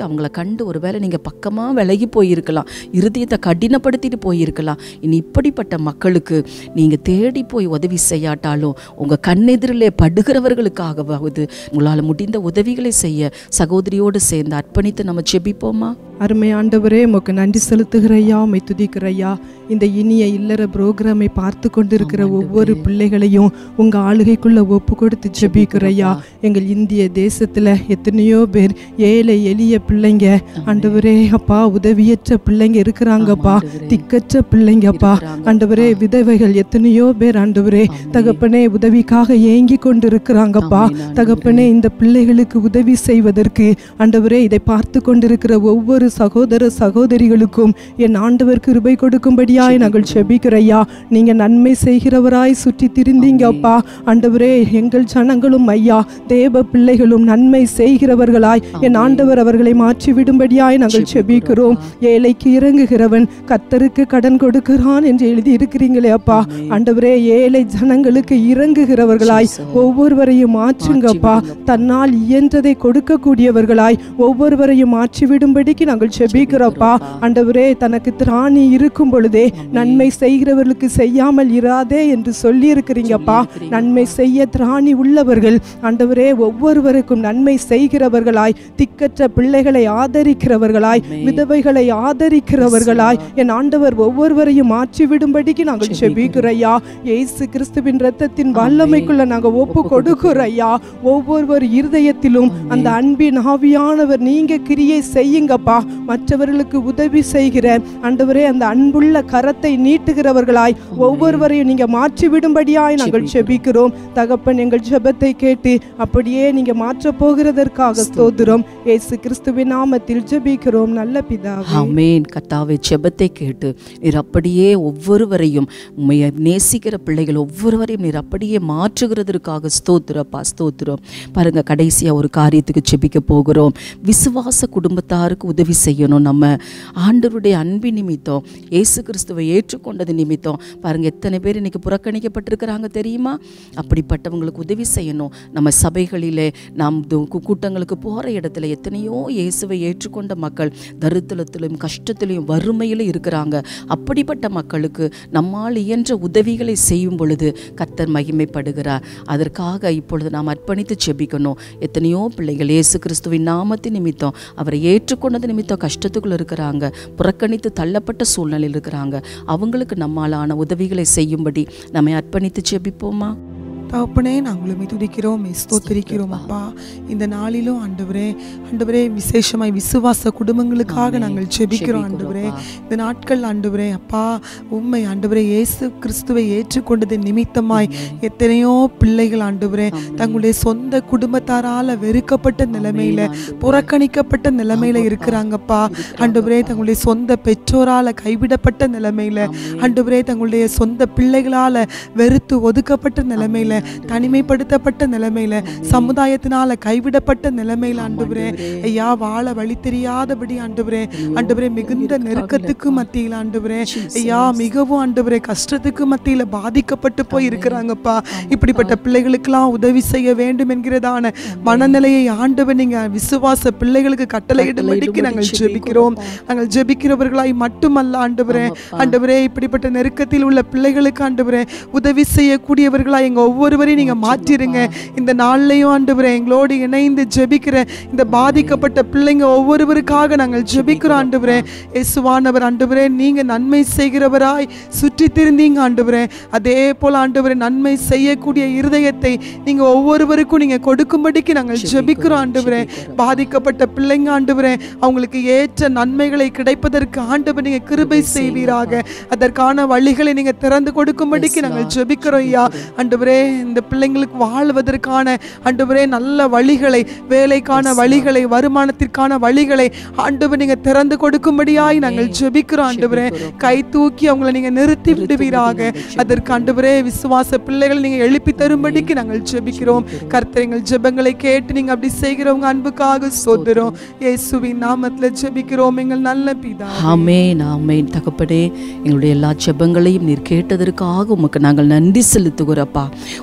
கண்டு ஒருவேளை நீங்கள் பக்கமாக விலகி போயிருக்கலாம் இருதயத்தை கடினப்படுத்திட்டு போயிருக்கலாம் இனி இப்படிப்பட்ட மக்களுக்கு நீங்கள் தேடி போய் உதவி செய்யாட்டாலும் உங்கள் கண்ணெதிரிலே படுகிறவர்களுக்காகவாவது உங்களால் முடிந்த உதவிகளை செய்ய சகோதரியோடு சேர்ந்து அர்ப்பணித்து நம்ம செபிப்போமா அருமை ஆண்டவரே உமக்கு நன்றி செலுத்துகிற ஐயா உம்மை துதிக்கிற ஐயா இந்த இனிய இல்லற புரோகிராமை பார்த்து கொண்டிருக்கிற ஒவ்வொரு பிள்ளைகளையும் உங்க ஆளுகைக்குள்ள ஒப்பு கொடுத்து ஜெபிக்கிற ஐயா எங்கள் இந்திய தேசத்துல எத்தனையோ பேர் ஏழை எளிய பிள்ளைங்க ஆண்டவரே அப்பா உதவியற்ற பிள்ளைங்க இருக்கிறாங்கப்பா திக்கற்ற பிள்ளைங்கப்பா ஆண்டவரே விதவைகள் எத்தனையோ பேர் ஆண்டவரே தகப்பனே உதவிக்காக ஏங்கி கொண்டு இருக்கிறாங்கப்பா தகப்பனே இந்த பிள்ளைகளுக்கு உதவி செய்வதற்கு ஆண்டவரே இதை பார்த்து கொண்டிருக்கிற ஒவ்வொரு சகோதர சகோதரிகளுக்கும் என் ஆண்டவர் கிருபை கொடுக்கும்படியாய் நாங்கள் செபிக்கிறையா நீங்க நன்மை செய்கிறவராய் சுற்றி திரிந்தீங்கப்பா ஆண்டவரே எங்கள் ஜனங்களும் ஐயா தேவ பிள்ளைகளும் நன்மை செய்கிறவர்களாய் என் ஆண்டவர் அவர்களை மாற்றி விடும்படியாய் நாங்கள் செபிக்கிறோம் ஏழைக்கு இறங்குகிறவன் கத்தருக்கு கடன் கொடுக்கிறான் என்று எழுதி இருக்கிறீங்களே அப்பா ஆண்டவரே ஏழை ஜனங்களுக்கு இறங்குகிறவர்களாய் ஒவ்வொருவரையும் மாற்றுங்கப்பா தன்னால் இயன்றதை கொடுக்கக்கூடியவர்களாய் ஒவ்வொருவரையும் மாற்றி விடும்படிக்கு நாங்கள் செபிக்கிறோப்பா ஆண்டவரே தனக்கு திராணி இருக்கும் பொழுதே நன்மை செய்கிறவர்களுக்கு செய்யாமல் இராதே என்று சொல்லி இருக்கிறீங்கப்பா நன்மை செய்ய திராணி உள்ளவர்கள் ஆண்டவரே ஒவ்வொருவருக்கும் நன்மை செய்கிறவர்களாய் திக்கற்ற பிள்ளைகளை ஆதரிக்கிறவர்களாய் விதவைகளை ஆதரிக்கிறவர்களாய் என் ஆண்டவர் ஒவ்வொருவரையும் மாற்றி விடும்படிக்கு நாங்கள் செபிக்கிறையா இயேசு கிறிஸ்துவின் ரத்தத்தின் வல்லமைக்குள்ள நாங்க ஒப்பு கொடுக்கிறோம் ஒவ்வொருவர் இருதயத்திலும் அந்த அன்பின் ஆவியானவர் நீங்க கிரியை செய்யுங்கப்பா மற்றவர்களுக்கு உதவி செய்கிற ஆண்டவரே அந்த அன்புள்ள கரத்தை நீட்டுகிறவர்களாய் ஒவ்வொருவரையும் நீங்க மாற்றி விடும்படியாய் நாங்கள் செபிக்கிறோம் தகப்பன் எங்கள் ஜெபத்தை கேட்டு அப்படியே நீங்க மாற்ற போகிறதற்காக ஸ்தோத்திரம் இயேசு கிறிஸ்துவின் நாமத்தில் ஜெபிக்கிறோம் நல்ல பிதாவே ஆமேன் கத்தாவை செபத்தை கேட்டு நீர் அப்படியே ஒவ்வொருவரையும் உண்மையை நேசிக்கிற பிள்ளைகள் ஒவ்வொருவரையும் நீர் அப்படியே மாற்றுகிறதற்காக ஸ்தோத்திரப்பா ஸ்தோத்திரம் பாருங்க கடைசியா ஒரு காரியத்துக்கு செபிக்க போகிறோம் விசுவாச குடும்பத்தாருக்கு உதவி செய்யணும் நம்ம ஆண்டவருடைய அன்பின் நிமித்தம் இயேசு கிறிஸ்துவை ஏற்றுக்கொண்டது நிமித்தம் பாருங்க எத்தனை பேர் இன்னைக்கு புறக்கணிக்கப்பட்டிருக்கிறாங்க தெரியுமா அப்படிப்பட்டவங்களுக்கு உதவி செய்யணும் நம்ம சபைகளிலே நாம் து- கூ- கூட்டங்களுக்கு போகிற இடத்துல எத்தனையோ இயேசுவை ஏற்றுக்கொண்ட மக்கள் தரித்திரத்திலும் கஷ்டத்திலும் வறுமையிலும் இருக்கிறாங்க அப்படிப்பட்ட மக்களுக்கு நம்மால் இயன்ற உதவிகளை செய்யும் பொழுது கர்த்தர் மகிமைப்படுகிறார் அதற்காக இப்பொழுது நாம் அர்ப்பணித்து செபிக்கணும் எத்தனையோ பிள்ளைகள் இயேசு கிறிஸ்துவின் நாமத்தின் நிமித்தம் அவரை ஏற்றுக்கொண்டது நிமித்தம் கஷ்டத்துக்குள்ள இருக்கிறாங்க புறக்கணித்து தள்ளப்பட்ட சூழ்நிலையில் இருக்கிறாங்க அவங்களுக்கு நம்மாலான உதவிகளை செய்யும்படி நம்மை அர்ப்பணித்து செபிப்போமா தகப்பனே நாங்கள் உம்மை துதிக்கிறோம் உம்மை ஸ்தோத்திரிக்கிறோம் அப்பா இந்த நாளிலும் ஆண்டவரே ஆண்டவரே விசேஷமாய் விசுவாச குடும்பங்களுக்காக நாங்கள் ஜெபிக்கிறோம் ஆண்டவரே இந்த நாட்கள் ஆண்டவரே அப்பா உண்மை ஆண்டவரே இயேசு கிறிஸ்துவை ஏற்றுக்கொண்டது நிமித்தமாய் எத்தனையோ பிள்ளைகள் ஆண்டவரே தங்களுடைய சொந்த குடும்பத்தாரால வெறுக்கப்பட்ட நிலைமையில புறக்கணிக்கப்பட்ட நிலைமையில இருக்கிறாங்கப்பா ஆண்டவரே தங்களுடைய சொந்த பெற்றோரால கைவிடப்பட்ட நிலைமையில ஆண்டவரே தங்களுடைய சொந்த பிள்ளைகளால வெறுத்து ஒதுக்கப்பட்ட நிலைமையில தனிமைப்படுத்தப்பட்ட நிலைமையில சமுதாயத்தினால கைவிடப்பட்ட நிலைமையில ஆண்டவரே ஐயா வாழ வழி தெரியாதபடி ஆண்டவரே ஆண்டவரே மிகுந்த நெருக்கத்துக்கு மத்தியில் ஆண்டவரே ஐயா மிகவும் ஆண்டவரே கஷ்டத்துக்கு மத்தியில பாதிக்கப்பட்டு போய் இருக்கிறாங்கப்பா இப்படிப்பட்ட பிள்ளைகளுக்கெல்லாம் உதவி செய்ய வேண்டும் என்கிறதான மனநிலையை ஆண்டவர் நீங்க விசுவாச பிள்ளைகளுக்கு கட்டளையிடும்படிக்கு நாங்கள் ஜெபிக்கிறோம் நாங்கள் ஜெபிக்கிறவர்களாய் மட்டுமல்ல ஆண்டவரே ஆண்டவரே இப்படிப்பட்ட நெருக்கத்தில் உள்ள பிள்ளைகளுக்கு ஆண்டவரே உதவி செய்யக்கூடியவர்களாய் எங்க ஒவ்வொருவரையும் நீங்க மாற்றிருங்க இந்த நாள்லயும் ஆண்டவரே எங்களோடு இணைந்து ஜெபிக்கிற இந்த பாதிக்கப்பட்ட பிள்ளைங்க ஒவ்வொருவருக்காக நாங்கள் ஜெபிக்கிறோம் ஆண்டவரே இயேசுவானவர் ஆண்டவரே நீங்க நன்மை செய்கிறவராய் சுற்றி திருந்தீங்க ஆண்டவரே அதே போல ஆண்டவரே நன்மை செய்யக்கூடிய இருதயத்தை நீங்க ஒவ்வொருவருக்கும் நீங்க கொடுக்கும்படிக்கு நாங்கள் ஜெபிக்கிறோம் ஆண்டவரே பாதிக்கப்பட்ட பிள்ளைங்க ஆண்டவரே அவங்களுக்கு ஏற்ற நன்மைகளை கிடைப்பதற்கு ஆண்டவர் நீங்க கிருபை செய்வீராக அதற்கான வழிகளை நீங்க திறந்து கொடுக்கும்படிக்கு நாங்கள் ஜெபிக்கிறோம் ஐயா ஆண்டவரே இந்த பிள்ளைங்களுக்கு வாழ்வதற்கான ஆண்டவரே நல்ல வழிகளை வேலைக்கான வழிகளை வருமானத்திற்கான வழிகளை ஆண்டவர் நீங்க திறந்து கொடுக்கும்படியாய் நாங்கள் ஜெபிக்கிறோம் ஆண்டவரே கை தூக்கி அவங்களை நீங்க நிறுத்தி விடுவீராக அதற்கு ஆண்டவரே விசுவாச பிள்ளைகளை நீங்க எழுப்பி தரும்படிக்கு நாங்கள் ஜெபிக்கிறோம் கர்த்தர் எங்கள் ஜெபங்களை கேட்டு நீங்க அப்படி செய்கிறவங்க அன்புக்காக சோதரும் இயேசுவின் நாமத்துல ஜெபிக்கிறோம் எங்கள் நல்ல பிதா ஆமேன் ஆமேன் தகப்பனே எங்களுடைய எல்லா ஜெபங்களையும் நீர் கேட்டதற்காக உமக்கு நாங்கள் நன்றி செலுத்துகிறப்பா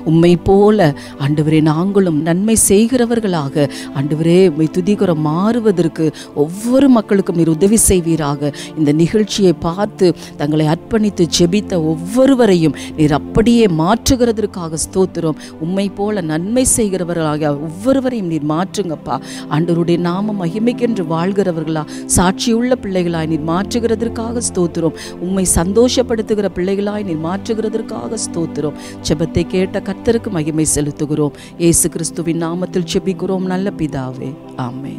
உம்மை போல ஆண்டவரே நாங்களும் நன்மை செய்கிறவர்களாக ஆண்டவரே உம்மை துதிகரம் மாறுவதற்கு ஒவ்வொரு மக்களுக்கும் நீர் உதவி செய்வீராக இந்த நிகழ்ச்சியை பார்த்து தங்களை அர்ப்பணித்து ஜெபித்த ஒவ்வொருவரையும் நீர் அப்படியே மாற்றுகிறதற்காக ஸ்தோத்திரம் உம்மை போல நன்மை செய்கிறவர்களாக ஒவ்வொருவரையும் நீர் மாற்றுங்கப்பா ஆண்டவருடைய நாம மகிமைக்கென்று வாழ்கிறவர்களா சாட்சியுள்ள பிள்ளைகளாய் நீர் மாற்றுகிறதற்காக ஸ்தோத்திரம் உம்மை சந்தோஷப்படுத்துகிற பிள்ளைகளாய் நீர் மாற்றுகிறதற்காக ஸ்தோத்திரம் ஜெபத்தை கேட்ட கர்த்தருக்கு மகிமை செலுத்துகிறோம் இயேசு கிறிஸ்துவின் நாமத்தில் ஜெபிக்கிறோம் நல்ல பிதாவே ஆமென்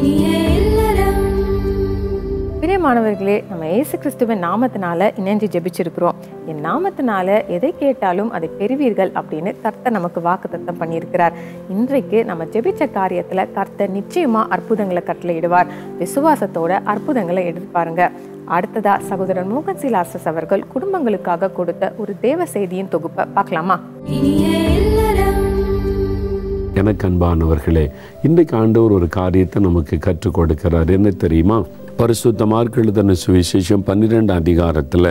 பிரியமானவர்களே நம்ம இயேசு கிறிஸ்துவின் நாமத்தினால இணைஞ்சு ஜெபிச்சிருக்கிறோம் என் நாமத்தினால எதை கேட்டாலும் அதை பெறுவீர்கள் அப்படின்னு கர்த்தர் நமக்கு வாக்குத்தத்தம் பண்ணியிருக்கிறார் இன்றைக்கு நம்ம ஜெபிச்ச காரியத்துல கர்த்தர் நிச்சயமா அற்புதங்களை கட்டளையிடுவார் விசுவாசத்தோட அற்புதங்களை எதிர்பாருங்க அடுத்ததா சகோதரன் மோகன் சிலாசஸ் அவர்கள் குடும்பங்களுக்காக கொடுத்த ஒரு தேவ செய்தியின் தொகுப்பை பார்க்கலாமா எனக்கு அன்பானவர்களே இன்றைக்கு ஆண்டவர் ஒரு காரியத்தை நமக்கு கற்றுக் கொடுக்கிறார் என்ன தெரியுமா பரிசுத்த மார்க்கெழுதன சுவிசேஷம் பன்னிரெண்டாம் அதிகாரத்தில்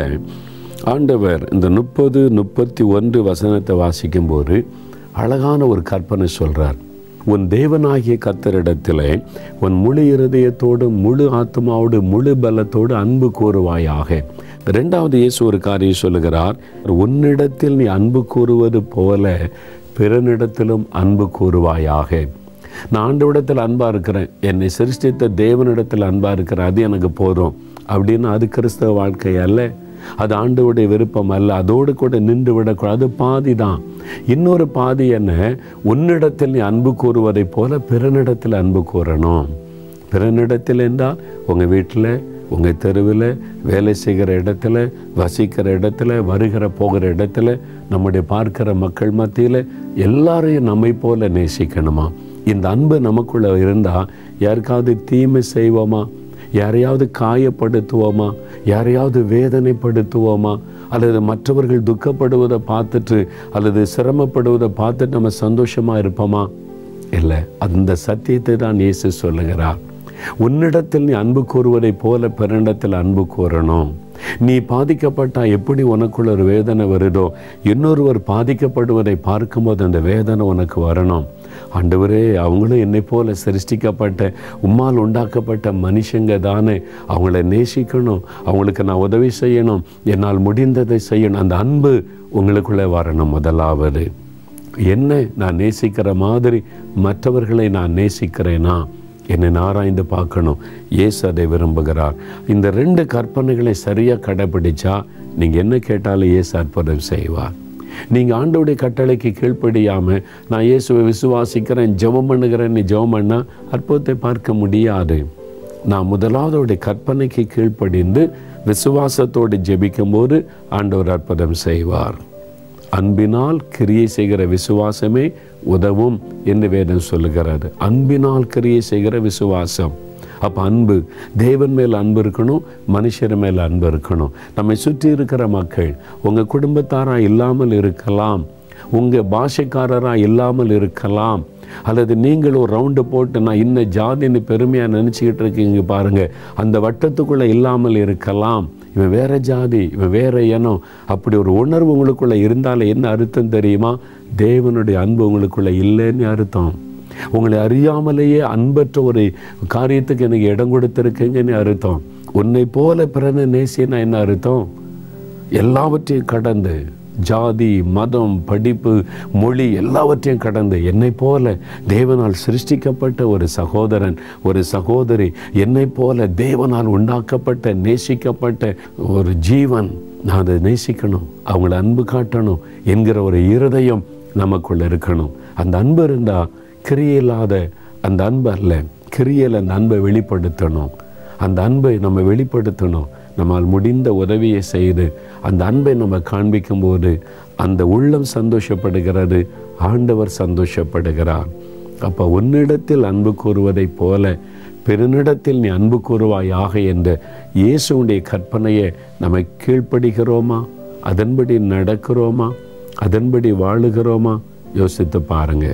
ஆண்டவர் இந்த முப்பது முப்பத்தி ஒன்று வசனத்தை வாசிக்கும்போது அழகான ஒரு கற்பனை சொல்றார் உன் தேவனாகிய கத்தரிடத்தில் உன் முழு இருதயத்தோடு முழு ஆத்மாவோடு முழு பலத்தோடு அன்பு கூறுவாயாக ரெண்டாவது இயேசு ஒரு காரியம் சொல்லுகிறார் உன்னிடத்தில் நீ அன்பு கூறுவது போல பிறனிடத்திலும் அன்பு கூறுவாயாக நான் ஆண்டவிடத்தில் அன்பாக இருக்கிறேன் என்னை சிருஷ்டித்த தேவனிடத்தில் அன்பாக இருக்கிறேன் அது எனக்கு போதும் அப்படின்னு அது கிறிஸ்தவ வாழ்க்கை அல்ல அது ஆண்டவுடைய விருப்பம் அல்ல அதோடு கூட நின்று விடக்கூடாது அது பாதி தான் இன்னொரு பாதி என்ன உன்னிடத்தில் நீ அன்பு கூறுவதைப் போல பிறனிடத்தில் அன்பு கூறணும் பிறனிடத்தில் என்றால் உங்கள் வீட்டில் உங்கள் தெருவில் வேலை செய்கிற இடத்துல வசிக்கிற இடத்துல வருகிற போகிற இடத்துல நம்முடைய பார்க்கிற மக்கள் மத்தியில் எல்லாரையும் நம்மை போல நேசிக்கணுமா இந்த அன்பு நமக்குள்ள இருந்தால் யாருக்காவது தீமை செய்வோமா யாரையாவது காயப்படுத்துவோமா யாரையாவது வேதனைப்படுத்துவோமா அல்லது மற்றவர்கள் துக்கப்படுவதை பார்த்துட்டு அல்லது சிரமப்படுவதை பார்த்துட்டு நம்ம சந்தோஷமாக இருப்போமா இல்லை அந்த சத்தியத்தை தான் இயேசு சொல்லுகிறார் உன்னிடத்தில் நீ அன்பு கூறுவதைப் போல பிறனிடத்தில் அன்பு கூறணும் நீ பாதிக்கப்பட்டா எப்படி உனக்குள்ள ஒரு வேதனை வருதோ இன்னொருவர் பாதிக்கப்படுவதை பார்க்கும்போது அந்த வேதனை உனக்கு வரணும் ஆண்டவரே அவங்களும் என்னை போல சிருஷ்டிக்கப்பட்ட உம்மால் உண்டாக்கப்பட்ட மனுஷங்க தானே அவங்கள நேசிக்கணும் அவங்களுக்கு நான் உதவி செய்யணும் என்னால் முடிந்ததை செய்யணும் அந்த அன்பு உங்களுக்குள்ளே வரணும் முதலாவது என்ன நான் நேசிக்கிற மாதிரி மற்றவர்களை நான் நேசிக்கிறேனா என்னை ஆராய்ந்து பார்க்கணும் இயேசு அதை விரும்புகிறார் இந்த ரெண்டு கற்பனைகளை சரியாக கடைப்பிடிச்சா நீங்கள் என்ன கேட்டாலும் இயேசு அற்புதம் செய்வார் நீங்கள் ஆண்டோடைய கட்டளைக்கு கீழ்ப்படியாமல் நான் இயேசுவை விசுவாசிக்கிறேன் ஜெபம் பண்ணுகிறேன் நீ ஜெபம் பண்ணால் அற்புதத்தை பார்க்க முடியாது நான் முதலாவதோடைய கற்பனைக்கு கீழ்ப்படிந்து விசுவாசத்தோடு ஜெபிக்கும்போது ஆண்டவர் அற்புதம் செய்வார் அன்பினால் கிரியை செய்கிற விசுவாசமே உதவும் என்று வேதம் சொல்லுகிறது அன்பினால் கிரியை செய்கிற விசுவாசம் அப்போ அன்பு தேவன் மேல் அன்பு இருக்கணும் மனுஷர் மேல் அன்பு இருக்கணும் நம்மை சுற்றி இருக்கிற மக்கள் உங்கள் குடும்பத்தாராக இல்லாமல் இருக்கலாம் உங்கள் பாஷைக்காரராக இல்லாமல் இருக்கலாம் அல்லது நீங்கள் ஒரு ரவுண்டு போட்டு நான் இன்ன ஜாதின்னு பெருமையாக நினச்சிக்கிட்டு இருக்கீங்க பாருங்கள் அந்த வட்டத்துக்குள்ளே இல்லாமல் இருக்கலாம் இவன் வேற ஜாதி இவன் வேற இனம் அப்படி ஒரு உணர்வு உங்களுக்குள்ளே இருந்தாலே என்ன அர்த்தம் தெரியுமா தேவனுடைய அன்பு உங்களுக்குள்ளே இல்லைன்னு அர்த்தம் உங்களை அறியாமலேயே அன்பற்ற ஒரு காரியத்துக்கு எனக்கு இடம் கொடுத்துருக்கீங்கன்னு அர்த்தம் உன்னை போல பிறந்த நேசியன்னா என்ன அர்த்தம் எல்லாவற்றையும் கடந்து ஜாதி மதம் படிப்பு மொழி எல்லாவற்றையும் கடந்து என்னை போல தேவனால் சிருஷ்டிக்கப்பட்ட ஒரு சகோதரன் ஒரு சகோதரி என்னை போல தேவனால் உண்டாக்கப்பட்ட நேசிக்கப்பட்ட ஒரு ஜீவன் நான் அதை நேசிக்கணும் அவங்கள அன்பு காட்டணும் என்கிற ஒரு இருதயம் நமக்குள்ள இருக்கணும் அந்த அன்பு இருந்தால் கிரியில்லாத அந்த அன்பு அல்ல கிரியல் அந்த அன்பை வெளிப்படுத்தணும் அந்த அன்பை நம்ம வெளிப்படுத்தணும் நம்மால் முடிந்த உதவியை செய்து அந்த அன்பை நம்ம காண்பிக்கும் போது அந்த உள்ளம் சந்தோஷப்படுகிறது ஆண்டவர் சந்தோஷப்படுகிறார் அப்போ உன்னிடத்தில் அன்பு கூறுவதைப் போல பெருநிடத்தில் நீ அன்பு கூறுவாயாக என்ற இயேசுடைய கற்பனையை நம்ம கீழ்ப்படுகிறோமா அதன்படி நடக்கிறோமா அதன்படி வாழுகிறோமா யோசித்து பாருங்க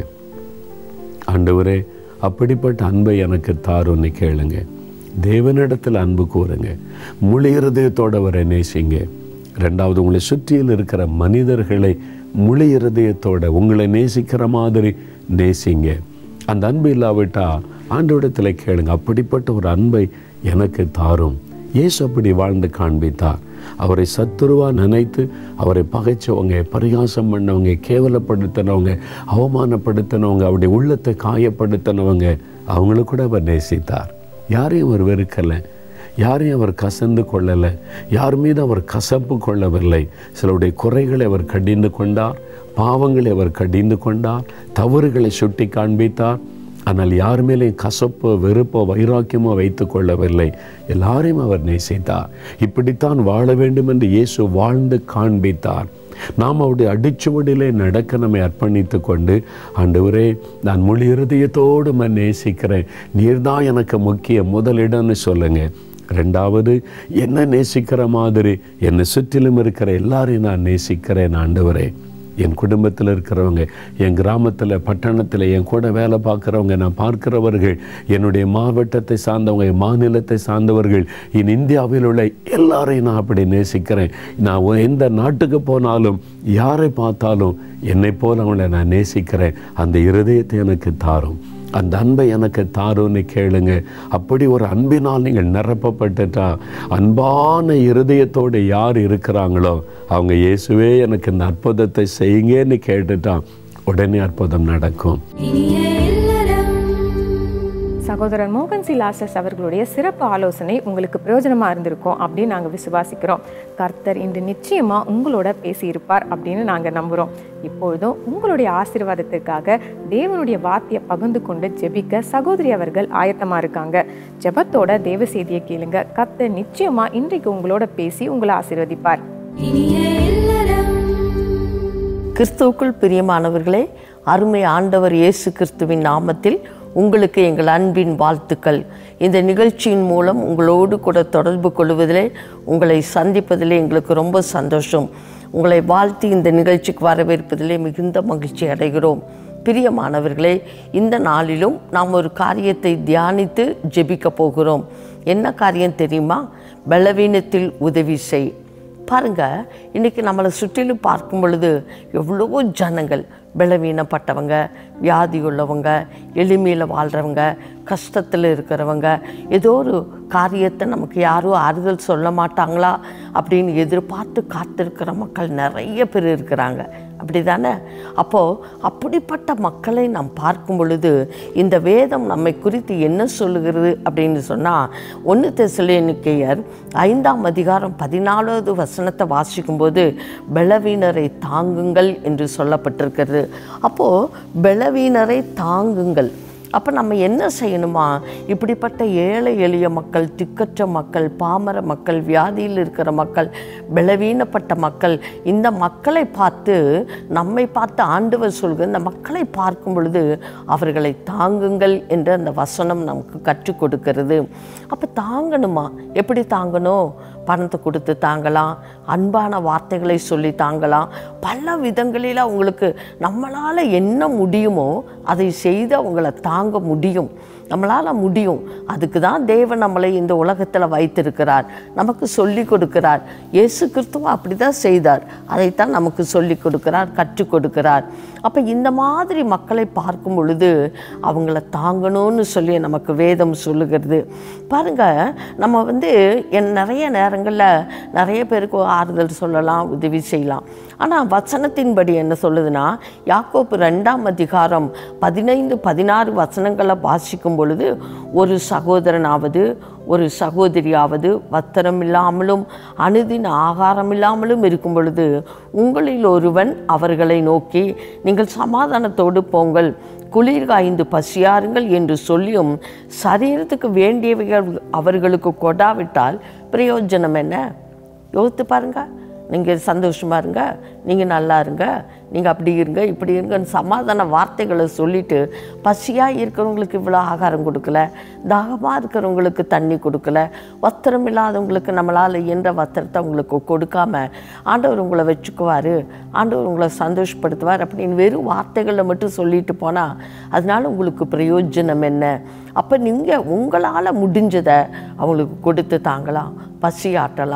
ஆண்டவரே அப்படிப்பட்ட அன்பை எனக்கு தாருன்னு கேளுங்க தேவனிடத்தில் அன்பு கூறுங்க முழு இருதயத்தோட வரை நேசிங்க ரெண்டாவது உங்களை சுற்றியில் இருக்கிற மனிதர்களை முழு இருதயத்தோட உங்களை நேசிக்கிற மாதிரி நேசிங்க அந்த அன்பு இல்லாவிட்டா ஆண்டவிடத்தில் கேளுங்க அப்படிப்பட்ட ஒரு அன்பை எனக்கு தாரும் இயேசு அப்படி வாழ்ந்து காண்பித்தார் அவரை சத்துருவா நினைத்து அவரை பகைச்சவங்க பரிகாசம் பண்ணவங்க கேவலப்படுத்தினவங்க அவமானப்படுத்தினவங்க அவருடைய உள்ளத்தை காயப்படுத்தினவங்க அவங்கள கூட அவர் நேசித்தார் யாரையும் அவர் வெறுக்கலை யாரையும் அவர் கசந்து கொள்ளலை யார் மீது அவர் கசப்பு கொள்ளவில்லை சிலருடைய குறைகளை அவர் கடிந்து கொண்டார் பாவங்களை அவர் கடிந்து கொண்டார் தவறுகளை சுட்டி காண்பித்தார் ஆனால் யார் மேலேயும் கசப்போ வெறுப்போ வைராக்கியமோ வைத்து கொள்ளவில்லை எல்லாரையும் அவர் நேசித்தார் இப்படித்தான் வாழ வேண்டும் என்று இயேசு வாழ்ந்து காண்பித்தார் நாம் அவருடைய அடிச்சுவடியிலே நடக்க நம்மை அர்ப்பணித்து கொண்டு ஆண்டவரே நான் முழு இருதயத்தோடு நான் நேசிக்கிறேன் நீர்தான் எனக்கு முக்கிய முதலிடம்னு சொல்லுங்க ரெண்டாவது என்ன நேசிக்கிற மாதிரி என்னை சுற்றிலும் இருக்கிற எல்லாரையும் நான் நேசிக்கிறேன் ஆண்டவரே என் குடும்பத்தில் இருக்கிறவங்க என் கிராமத்தில் பட்டணத்தில் என் கூட வேலை பார்க்குறவங்க நான் பார்க்கிறவர்கள் என்னுடைய மாவட்டத்தை சார்ந்தவங்க என் மாநிலத்தை சார்ந்தவர்கள் என் இந்தியாவில் உள்ள எல்லாரையும் நான் அப்படி நேசிக்கிறேன் நான் ஒ- எந்த நாட்டுக்கு போனாலும் யாரை பார்த்தாலும் என்னை போல அவங்கள நான் நேசிக்கிறேன் அந்த இருதயத்தை எனக்கு தாரும் அந்த அன்பை எனக்கு தாருன்னு கேளுங்க அப்படி ஒரு அன்பினால் நீங்கள் நிரப்பப்பட்டுட்டா அன்பான இருதயத்தோடு யார் இருக்கிறாங்களோ அவங்க இயேசுவே எனக்கு இந்த அற்புதத்தை செய்யுங்கன்னு கேட்டுட்டான் உடனே அற்புதம் நடக்கும் சகோதரர் மோகன் சி லாசஸ் அவர்களுடைய சிறப்பு ஆலோசனை உங்களுக்கு பிரயோஜனமா இருந்திருக்கும் அப்படின்னு நாங்க விசுவாசிக்கிறோம் கர்த்தர் இன்று நிச்சயமா உங்களோட பேசியிருப்பார் அப்படின்னு நாங்க நம்புறோம் இப்பொழுதும் உங்களுடைய ஆசீர்வாதத்திற்காக தேவனுடைய வார்த்தையை பகிர்ந்து கொண்டு ஜெபிக்க சகோதரி அவர்கள் ஆயத்தமா இருக்காங்க ஜெபத்தோட தேவ செய்தியை கேளுங்க கர்த்தர் நிச்சயமா இன்றைக்கு உங்களோட பேசி உங்களை ஆசீர்வதிப்பார் கிறிஸ்துவுக்குள் பிரியமானவர்களே அருமை ஆண்டவர் இயேசு கிறிஸ்துவின் நாமத்தில் உங்களுக்கு எங்கள் அன்பின் வாழ்த்துக்கள் இந்த நிகழ்ச்சியின் மூலம் உங்களோடு கூட தொடர்பு கொள்வதிலே உங்களை சந்திப்பதிலே எங்களுக்கு ரொம்ப சந்தோஷம் உங்களை வாழ்த்தி இந்த நிகழ்ச்சிக்கு வரவேற்பதிலே மிகுந்த மகிழ்ச்சி அடைகிறோம் பிரியமானவர்களே இந்த நாளிலும் நாம் ஒரு காரியத்தை தியானித்து ஜெபிக்க போகிறோம் என்ன காரியம் தெரியுமா பலவீனத்தில் உதவி செய் பாருங்க இன்னைக்கு நம்மளை சுற்றிலும் பார்க்கும் பொழுது எவ்வளவோ ஜனங்கள் பலவீனப்பட்டவங்க வியாதி உள்ளவங்க எளிமையில் வாழ்கிறவங்க கஷ்டத்தில் இருக்கிறவங்க ஏதோ ஒரு காரியத்தை நமக்கு யாரும் ஆறுதல் சொல்ல மாட்டாங்களா அப்படின்னு எதிர்பார்த்து காத்திருக்கிற மக்கள் நிறைய பேர் இருக்கிறாங்க அப்படி தானே அப்போது அப்படிப்பட்ட மக்களை நாம் பார்க்கும் பொழுது இந்த வேதம் நம்மை குறித்து என்ன சொல்லுகிறது அப்படின்னு சொன்னால் ஒன்று தெசலேனிக்கையர் ஐந்தாம் அதிகாரம் பதினாலாவது வசனத்தை வாசிக்கும்போது பலவீனரை தாங்குங்கள் என்று சொல்லப்பட்டிருக்கிறது அப்போது பலவீனரை தாங்குங்கள் அப்போ நம்ம என்ன செய்யணுமா இப்படிப்பட்ட ஏழை எளிய மக்கள் திக்கற்ற மக்கள் பாமர மக்கள் வியாதியில் இருக்கிற மக்கள் பலவீனப்பட்ட மக்கள் இந்த மக்களை பார்த்து நம்மை பார்த்து ஆண்டவர் சொல்கிற இந்த மக்களை பார்க்கும் பொழுது அவர்களை தாங்குங்கள் என்று அந்த வசனம் நமக்கு கற்றுக் கொடுக்கிறது அப்போ தாங்கணுமா எப்படி தாங்கணும் பணத்தை கொடுத்து தாங்கலாம் அன்பான வார்த்தைகளை சொல்லி தாங்கலாம் பல விதங்களில் அவங்களுக்கு நம்மளால் என்ன முடியுமோ அதை செய்து அவங்கள தாங்க முடியும் நம்மளால் முடியும் அதுக்கு தான் தேவன் நம்மளை இந்த உலகத்தில் வைத்திருக்கிறார் நமக்கு சொல்லி கொடுக்கிறார் இயேசு கிறிஸ்துவும் அப்படி தான் செய்தார் அதைத்தான் நமக்கு சொல்லி கொடுக்கிறார் கற்றுக் கொடுக்கிறார் அப்போ இந்த மாதிரி மக்களை பார்க்கும் பொழுது அவங்கள தாங்கணும்னு சொல்லி நமக்கு வேதம் சொல்லுகிறது பாருங்க நம்ம வந்து என் நிறைய நேரங்களில் நிறைய பேருக்கு ஆறுதல் சொல்லலாம் உதவி செய்யலாம் ஆனால் வசனத்தின்படி என்ன சொல்லுதுன்னா யாக்கோப்பு ரெண்டாம் அதிகாரம் பதினைந்து பதினாறு வசனங்களை வாசிக்கும் பொழுது ஒரு சகோதரனாவது ஒரு சகோதரியாவது வத்திரம் இல்லாமலும் அனுதின ஆகாரம் இல்லாமலும் இருக்கும் பொழுது உங்களில் ஒருவன் அவர்களை நோக்கி நீங்கள் சமாதானத்தோடு போங்கள் குளிர் காய்ந்து பசியாருங்கள் என்று சொல்லியும் சரீரத்துக்கு வேண்டியவைகள் அவர்களுக்கு கொடாவிட்டால் பிரயோஜனம் என்ன யோசித்து பாருங்க நீங்கள் சந்தோஷமாக இருங்க நீங்கள் நல்லா இருங்க நீங்கள் அப்படி இருங்க இப்படி இருங்கன்னு சமாதான வார்த்தைகளை சொல்லிட்டு பசியாக இருக்கிறவங்களுக்கு இவ்வளோ ஆகாரம் கொடுக்கல தாகமாக இருக்கிறவங்களுக்கு தண்ணி கொடுக்கல வஸ்திரம் இல்லாதவங்களுக்கு நம்மளால் இயன்ற வஸ்திரத்தை அவங்களுக்கு கொடுக்காம ஆண்டவர் உங்களை வச்சுக்குவார் ஆண்டவர் உங்களை சந்தோஷப்படுத்துவார் அப்படின்னு வெறும் வார்த்தைகளை மட்டும் சொல்லிட்டு போனால் அதனால உங்களுக்கு பிரயோஜனம் என்ன அப்போ நீங்கள் உங்களால் முடிஞ்சதை அவங்களுக்கு கொடுத்து தாங்கலாம் பசி ஆட்டலாம்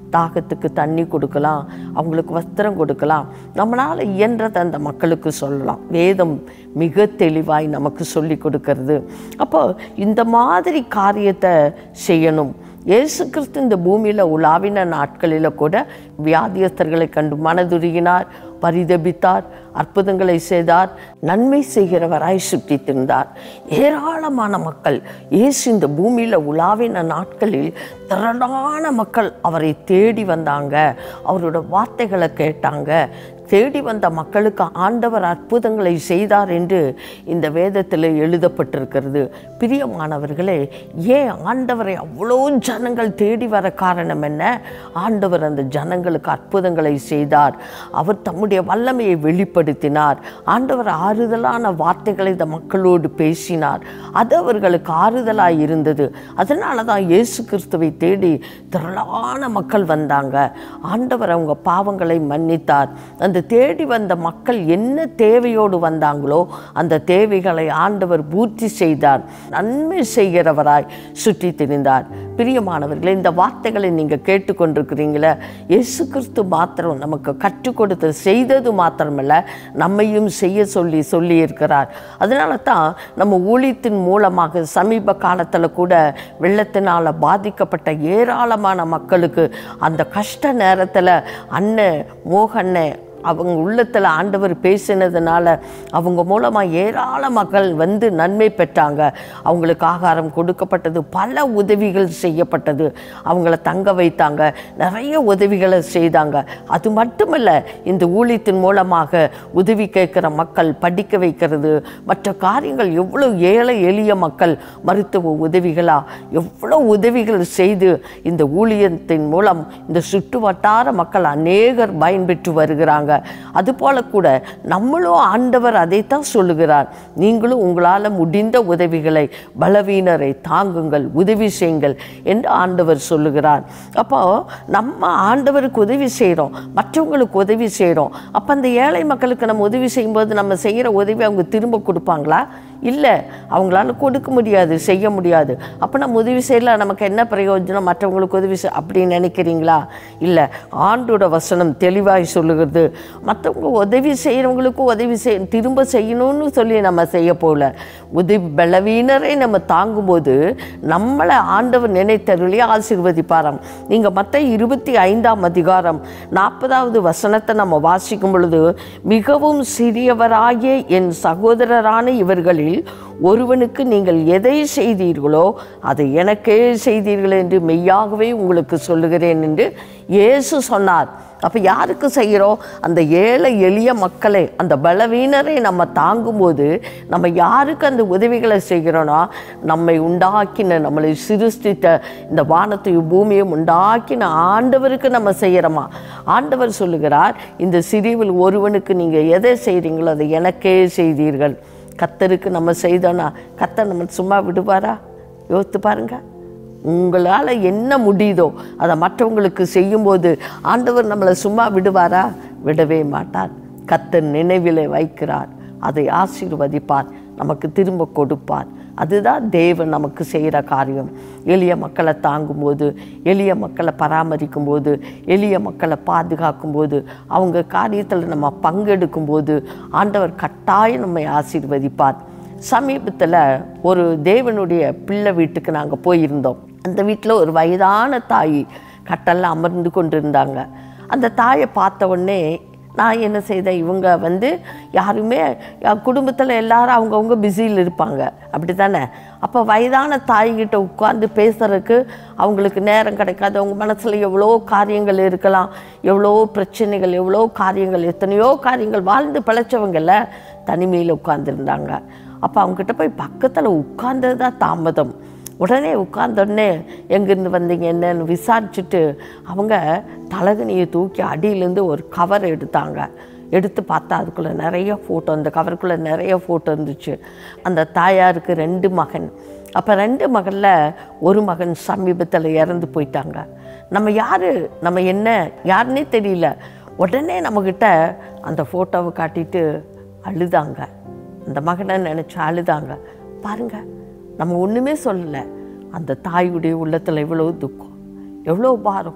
தாகத்துக்கு தண்ணி கொடுக்கலாம் அவங்களுக்கு வஸ்திரம் கொடுக்கலாம் நம்மளால் இயன்றதை அந்த மக்களுக்கு சொல்லலாம் வேதம் மிக தெளிவாய் நமக்கு சொல்லி கொடுக்கறது அப்போ இந்த மாதிரி காரியத்தை செய்யணும் இயேசு கிறிஸ்து இந்த பூமியில் உலாவின நாட்களில் கூட வியாதியஸ்தர்களை கண்டு மனதுருகினார் பரிதபித்தார் அற்புதங்களை செய்தார் நன்மை செய்கிறவராய் சுற்றி திரிந்தார் ஏராளமான மக்கள் இயேசு இந்த பூமியில் உலாவின நாட்களில் திரளான மக்கள் அவரை தேடி வந்தாங்க அவரோட வார்த்தைகளை கேட்டாங்க தேடி வந்த மக்களுக்கு ஆண்டவர் அற்புதங்களை செய்தார் என்று இந்த வேதத்தில் எழுதப்பட்டிருக்கிறது பிரியமானவர்களே ஏன் ஆண்டவரை அவ்வளோ ஜனங்கள் தேடி வர காரணம் என்ன ஆண்டவர் அந்த ஜனங்களுக்கு அற்புதங்களை செய்தார் அவர் தம்முடைய வல்லமையை வெளிப்படுத்தினார் ஆண்டவர் ஆறுதலான வார்த்தைகளை இந்த மக்களோடு பேசினார் அது அவர்களுக்கு ஆறுதலாய் இருந்தது அதனால தான் இயேசு கிறிஸ்துவை தேடி திரளான மக்கள் வந்தாங்க ஆண்டவர் அவங்க பாவங்களை மன்னித்தார் அந்த தேடி வந்த மக்கள் என்ன தேவையோடு வந்தாங்களோ அந்த தேவைகளை ஆண்டவர் பூர்த்தி செய்தார் நன்மை செய்கிறவராய் சுற்றி திரிந்தார் பிரியமானவர்களே இந்த வார்த்தைகளை நீங்கள் கேட்டுக்கொண்டிருக்கிறீங்களே இயேசு கிறிஸ்து மாத்திரம் நமக்கு கற்றுக் கொடுத்து செய்தது மாத்திரமல்ல நம்மையும் செய்ய சொல்லி சொல்லியிருக்கிறார் அதனால தான் நம்ம ஊழியத்தின் மூலமாக சமீப காலத்தில் கூட வெள்ளத்தினால் பாதிக்கப்பட்ட ஏராளமான மக்களுக்கு அந்த கஷ்ட நேரத்தில் அண்ணன் மோகண்ணே அவங்க உள்ளத்தில் ஆண்டவர் பேசினதுனால அவங்க மூலமாக ஏராள மக்கள் வந்து நன்மை பெற்றாங்க அவங்களுக்கு ஆகாரம் கொடுக்கப்பட்டது பல உதவிகள் செய்யப்பட்டது அவங்கள தங்க வைத்தாங்க நிறைய உதவிகளை செய்தாங்க அது மட்டுமல்ல இந்த ஊழியத்தின் மூலமாக உதவி கேட்குற மக்கள் படிக்க வைக்கிறது மற்ற காரியங்கள் எவ்வளோ ஏழை எளிய மக்கள் மருத்துவ உதவிகளா எவ்வளோ உதவிகள் செய்து இந்த ஊழியத்தின் மூலம் இந்த சுற்று வட்டார மக்கள் அநேகர் பயன்பெற்று வருகிறாங்க அதுபோல கூட நம்மளும் ஆண்டவர் அதைத்தான் சொல்லுகிறார் நீங்களும் உங்களால் முடிந்த உதவிகளை பலவீனரை தாங்குங்கள் உதவி செய்யுங்கள் என்று ஆண்டவர் சொல்லுகிறார் அப்போ நம்ம ஆண்டவருக்கு உதவி செய்கிறோம் மற்றவங்களுக்கு உதவி செய்கிறோம் அப்போ அந்த ஏழை மக்களுக்கு நம்ம உதவி செய்யும்போது நம்ம செய்கிற உதவி அவங்க திரும்ப கொடுப்பாங்களா இல்லை அவங்களால கொடுக்க முடியாது செய்ய முடியாது அப்போ நம்ம உதவி செய்யல நமக்கு என்ன பிரயோஜனம் மற்றவங்களுக்கு உதவி செய் அப்படின்னு நினைக்கிறீங்களா இல்லை ஆண்டோட வசனம் தெளிவாய் சொல்லுகிறது மற்றவங்க உதவி செய்கிறவங்களுக்கும் உதவி செய் திரும்ப செய்யணும்னு சொல்லி நம்ம செய்ய போகல உதவி பலவீனரை நம்ம தாங்கும்போது நம்மளை ஆண்டவர் நினைத்தருளி ஆசீர்வதிப்பாராம் நீங்கள் மற்ற இருபத்தி ஐந்தாம் அதிகாரம் நாற்பதாவது வசனத்தை நம்ம வாசிக்கும் பொழுது மிகவும் சிறியவராகிய என் சகோதரரான இவர்களில் ஒருவனுக்கு நீங்கள் எதை செய்தீர்களோ அதை எனக்கே செய்தீர்கள் என்று மெய்யாகவே உங்களுக்கு சொல்லுகிறேன் என்று இயேசு சொன்னார் அப்போ யாருக்கு செய்கிறோம் அந்த ஏழை எளிய மக்களை அந்த பலவீனரை நம்ம தாங்கும்போது நம்ம யாருக்கு அந்த உதவிகளை செய்கிறோன்னா நம்மை உண்டாக்கின நம்மளை சிருஷ்டித்த இந்த வானத்தையும் பூமியையும் உண்டாக்கின ஆண்டவருக்கு நம்ம செய்கிறோமா ஆண்டவர் சொல்லுகிறார் இந்த சிறிவில் ஒருவனுக்கு நீங்கள் எதை செய்கிறீங்களோ அதை எனக்கே செய்தீர்கள் கத்தருக்கு நம்ம செய்தோன்னா கத்தர் நம்ம சும்மா விடுவாரா யோசித்து பாருங்க உங்களால் என்ன முடியுதோ அதை மற்றவங்களுக்கு செய்யும்போது ஆண்டவர் நம்மளை சும்மா விடுவாரா விடவே மாட்டார் கத்தர் நினைவிலே வைக்கிறார் அதை ஆசீர்வதிப்பார் நமக்கு திரும்ப கொடுப்பார் அதுதான் தேவன் நமக்கு செய்கிற காரியம் எளிய மக்களை தாங்கும்போது எளிய மக்களை பராமரிக்கும் போது எளிய மக்களை பாதுகாக்கும் போது அவங்க காரியத்தில் நம்ம பங்கெடுக்கும் போது ஆண்டவர் கட்டாயம் நம்மை ஆசீர்வதிப்பார் சமீபத்தில் ஒரு தேவனுடைய பிள்ளை வீட்டுக்கு நாங்கள் போயிருந்தோம் அந்த வீட்டில் ஒரு வயதான தாய் கட்டலில் அமர்ந்து கொண்டு இருந்தாங்க அந்த தாயை பார்த்த உடனே நான் என்ன செய்தேன் இவங்க வந்து யாருமே குடும்பத்தில் எல்லாரும் அவங்கவுங்க பிஸியில் இருப்பாங்க அப்படி தானே அப்போ வயதான தாய்கிட்ட உட்கார்ந்து பேசுறதுக்கு அவங்களுக்கு நேரம் கிடைக்காது அவங்க மனசில் எவ்வளோ காரியங்கள் இருக்கலாம் எவ்வளோ பிரச்சனைகள் எவ்வளோ காரியங்கள் எத்தனையோ காரியங்கள் வாழ்ந்து பிழைச்சவங்கள தனிமையில் உட்கார்ந்துருந்தாங்க அப்போ அவங்ககிட்ட போய் பக்கத்தில் உட்கார்ந்தது தான் தாமதம் உடனே உட்கார்ந்தோடனே எங்கேருந்து வந்தீங்க என்னன்னு விசாரிச்சுட்டு அவங்க தலகனியை தூக்கி அடியிலேருந்து ஒரு கவர் எடுத்தாங்க எடுத்து பார்த்தா அதுக்குள்ளே நிறைய ஃபோட்டோ அந்த கவருக்குள்ளே நிறைய ஃபோட்டோ இருந்துச்சு அந்த தாயாருக்கு ரெண்டு மகன் அப்போ ரெண்டு மகளில் ஒரு மகன் சமீபத்தில் இறந்து போயிட்டாங்க நம்ம யார் நம்ம என்ன யாருன்னே தெரியல உடனே நம்மக்கிட்ட அந்த ஃபோட்டோவை காட்டிட்டு அழுதாங்க அந்த மகனை நினச்சி அழுதாங்க பாருங்கள் நம்ம ஒன்றுமே சொல்லலை அந்த தாயுடைய உள்ளத்தில் எவ்வளோ துக்கம் எவ்வளோ பாரம்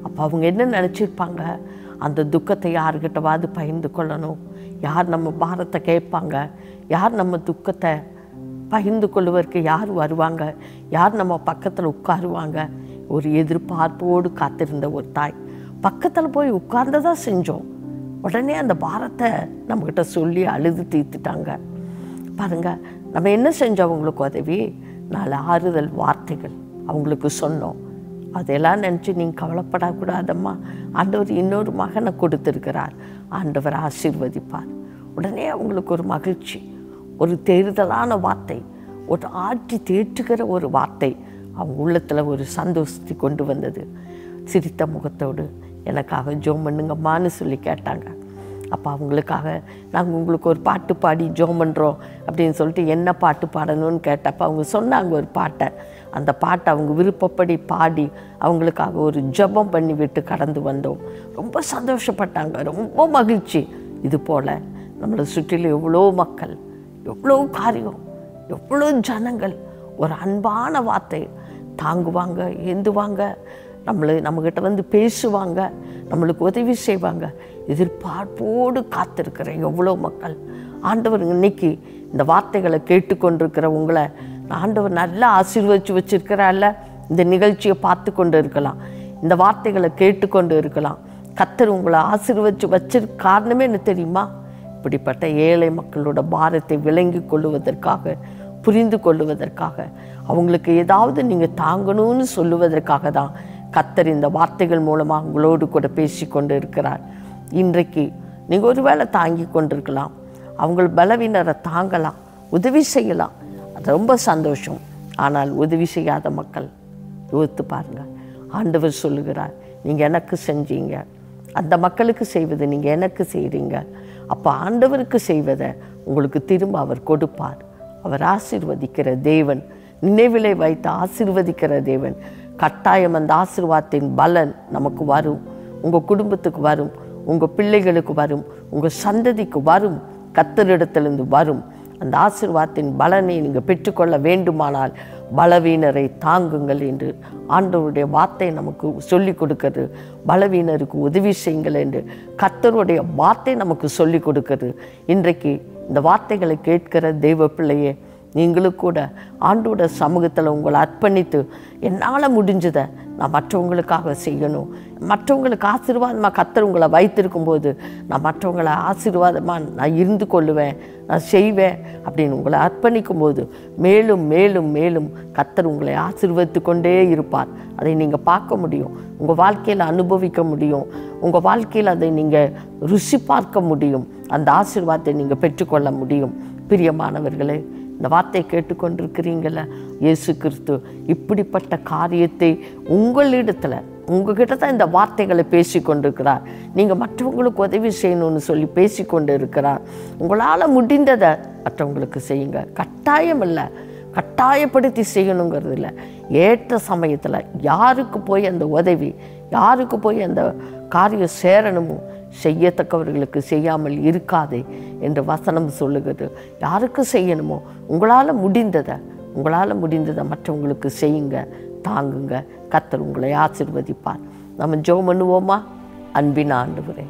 அப்போ அவங்க என்ன நினச்சிருப்பாங்க அந்த துக்கத்தை யாருக்கிட்டவாது பகிர்ந்து கொள்ளணும் யார் நம்ம பாரத்தை கேட்பாங்க யார் நம்ம துக்கத்தை பகிர்ந்து கொள்வதற்கு யார் வருவாங்க யார் நம்ம பக்கத்தில் உட்காருவாங்க ஒரு எதிர்பார்ப்போடு காத்திருந்த ஒரு தாய் பக்கத்தில் போய் உட்கார்ந்ததா செஞ்சோம் உடனே அந்த பாரத்தை நம்மக்கிட்ட சொல்லி அழுது தீர்த்துட்டாங்க பாருங்க நம்ம என்ன செஞ்சோம் அவங்களுக்கு உதவி நாலு ஆறுதல் வார்த்தைகள் அவங்களுக்கு சொன்னோம் அதெல்லாம் நினச்சி நீங்கள் கவலைப்படக்கூடாதம்மா ஆண்டவர் இன்னொரு மகனை கொடுத்துருக்கிறார் ஆண்டவர் ஆசீர்வதிப்பார் உடனே அவங்களுக்கு ஒரு மகிழ்ச்சி ஒரு தேறுதலான வார்த்தை ஒரு ஆற்றி தேற்றுகிற ஒரு வார்த்தை அவங்க உள்ளத்தில் ஒரு சந்தோஷத்தை கொண்டு வந்தது சிரித்த முகத்தோடு எனக்காக ஜோம் பண்ணுங்கம்மான்னு சொல்லி கேட்டாங்க அப்போ அவங்களுக்காக நாங்கள் உங்களுக்கு ஒரு பாட்டு பாடி ஜோம் பண்ணுறோம் அப்படின்னு சொல்லிட்டு என்ன பாட்டு பாடணும்னு கேட்டப்போ அவங்க சொன்னாங்க ஒரு பாட்டை அந்த பாட்டை அவங்க விருப்பப்படி பாடி அவங்களுக்காக ஒரு ஜெபம் பண்ணி விட்டு கடந்து வந்தோம் ரொம்ப சந்தோஷப்பட்டாங்க ரொம்ப மகிழ்ச்சி இது போல் நம்மளை சுற்றிலும் எவ்வளோ மக்கள் எவ்வளோ காரியம் எவ்வளோ ஜனங்கள் ஒரு அன்பான வார்த்தை தாங்குவாங்க ஏந்துவாங்க நம்மளை நம்மக்கிட்ட வந்து பேசுவாங்க நம்மளுக்கு உதவி செய்வாங்க எதிர்பார்ப்போடு காத்திருக்கிற எவ்வளோ மக்கள் ஆண்டவர் இன்னைக்கு இந்த வார்த்தைகளை கேட்டுக்கொண்டிருக்கிற உங்களை ஆண்டவர் நல்லா ஆசீர்வதிச்சு வச்சிருக்கிறார்ல இந்த நிகழ்ச்சியை பார்த்து கொண்டு இருக்கலாம் இந்த வார்த்தைகளை கேட்டுக்கொண்டு இருக்கலாம் கத்தர் உங்களை ஆசீர்வதிச்சு வச்சிருக்க காரணமே என்ன தெரியுமா இப்படிப்பட்ட ஏழை மக்களோட பாரத்தை விளங்கி கொள்ளுவதற்காக புரிந்து கொள்ளுவதற்காக அவங்களுக்கு ஏதாவது நீங்கள் தாங்கணும்னு சொல்லுவதற்காக தான் கத்தர் இந்த வார்த்தைகள் மூலமாக உங்களோடு கூட பேசி கொண்டு இருக்கிறார் இன்றைக்கு நீங்கள் ஒருவேளை தாங்கி கொண்டிருக்கலாம் அவங்கள் பலவீனரை தாங்கலாம் உதவி செய்யலாம் அது ரொம்ப சந்தோஷம் ஆனால் உதவி செய்யாத மக்கள் யோசித்து பாருங்கள் ஆண்டவர் சொல்லுகிறார் நீங்கள் எனக்கு செஞ்சீங்க அந்த மக்களுக்கு செய்வது நீங்கள் எனக்கு செய்கிறீங்க அப்போ ஆண்டவருக்கு செய்வதை உங்களுக்கு திரும்ப அவர் கொடுப்பார் அவர் ஆசீர்வதிக்கிற தேவன் நினைவிலை வைத்து ஆசீர்வதிக்கிற தேவன் கட்டாயம் அந்த ஆசீர்வாதத்தின் பலன் நமக்கு வரும் உங்கள் குடும்பத்துக்கு வரும் உங்கள் பிள்ளைகளுக்கு வரும் உங்கள் சந்ததிக்கு வரும் கத்தரிடத்திலிருந்து வரும் அந்த ஆசீர்வாதத்தின் பலனை நீங்கள் பெற்றுக்கொள்ள வேண்டுமானால் பலவீனரை தாங்குங்கள் என்று ஆண்டவருடைய வார்த்தை நமக்கு சொல்லி கொடுக்கிறது பலவீனருக்கு உதவி செய்யுங்கள் என்று கத்தருடைய வார்த்தை நமக்கு சொல்லி கொடுக்கிறது இன்றைக்கு இந்த வார்த்தைகளை கேட்கிற தெய்வ பிள்ளையே நீங்களும் கூட ஆண்டோட சமூகத்தில் உங்களை அர்ப்பணித்து என்னால் முடிஞ்சதை நான் மற்றவங்களுக்காக செய்யணும் மற்றவங்களுக்கு ஆசீர்வாதமாக கத்தர் உங்களை வைத்திருக்கும் போது நான் மற்றவங்களை ஆசீர்வாதமாக நான் இருந்து கொள்ளுவேன் நான் செய்வேன் அப்படின்னு உங்களை அர்ப்பணிக்கும் போது மேலும் மேலும் மேலும் கத்தர் உங்களை ஆசீர்வதித்து கொண்டே இருப்பார் அதை நீங்கள் பார்க்க முடியும் உங்கள் வாழ்க்கையில் அனுபவிக்க முடியும் உங்கள் வாழ்க்கையில் அதை நீங்கள் ருசி பார்க்க முடியும் அந்த ஆசீர்வாதத்தை நீங்கள் பெற்றுக்கொள்ள முடியும் பிரியமானவர்களே இந்த வார்த்தை கேட்டுக்கொண்டிருக்கிறீங்கள இயேசு கிறிஸ்து இப்படிப்பட்ட காரியத்தை உங்களிடத்தில் உங்ககிட்ட தான் இந்த வார்த்தைகளை பேசி கொண்டிருக்கிறார் நீங்கள் மற்றவங்களுக்கு உதவி செய்யணும்னு சொல்லி பேசி கொண்டு இருக்கிறார் உங்களால் முடிந்ததை மற்றவங்களுக்கு செய்யுங்க கட்டாயம் இல்லை கட்டாயப்படுத்தி செய்யணுங்கிறது இல்லை ஏற்ற சமயத்தில் யாருக்கு போய் அந்த உதவி யாருக்கு போய் அந்த காரியம் சேரணுமோ செய்யத்தக்கவர்களுக்கு செய்யாமல் இருக்காதே என்று வசனம் சொல்லுகிறது யாருக்கு செய்யணுமோ உங்களால் முடிந்ததை உங்களால் முடிந்ததை மற்றவங்களுக்கு செய்யுங்க தாங்குங்க கத்தர் உங்களை ஆசிர்வதிப்பார் நம்ம ஜெபம் பண்ணுவோமா அன்பின் ஆண்டவரே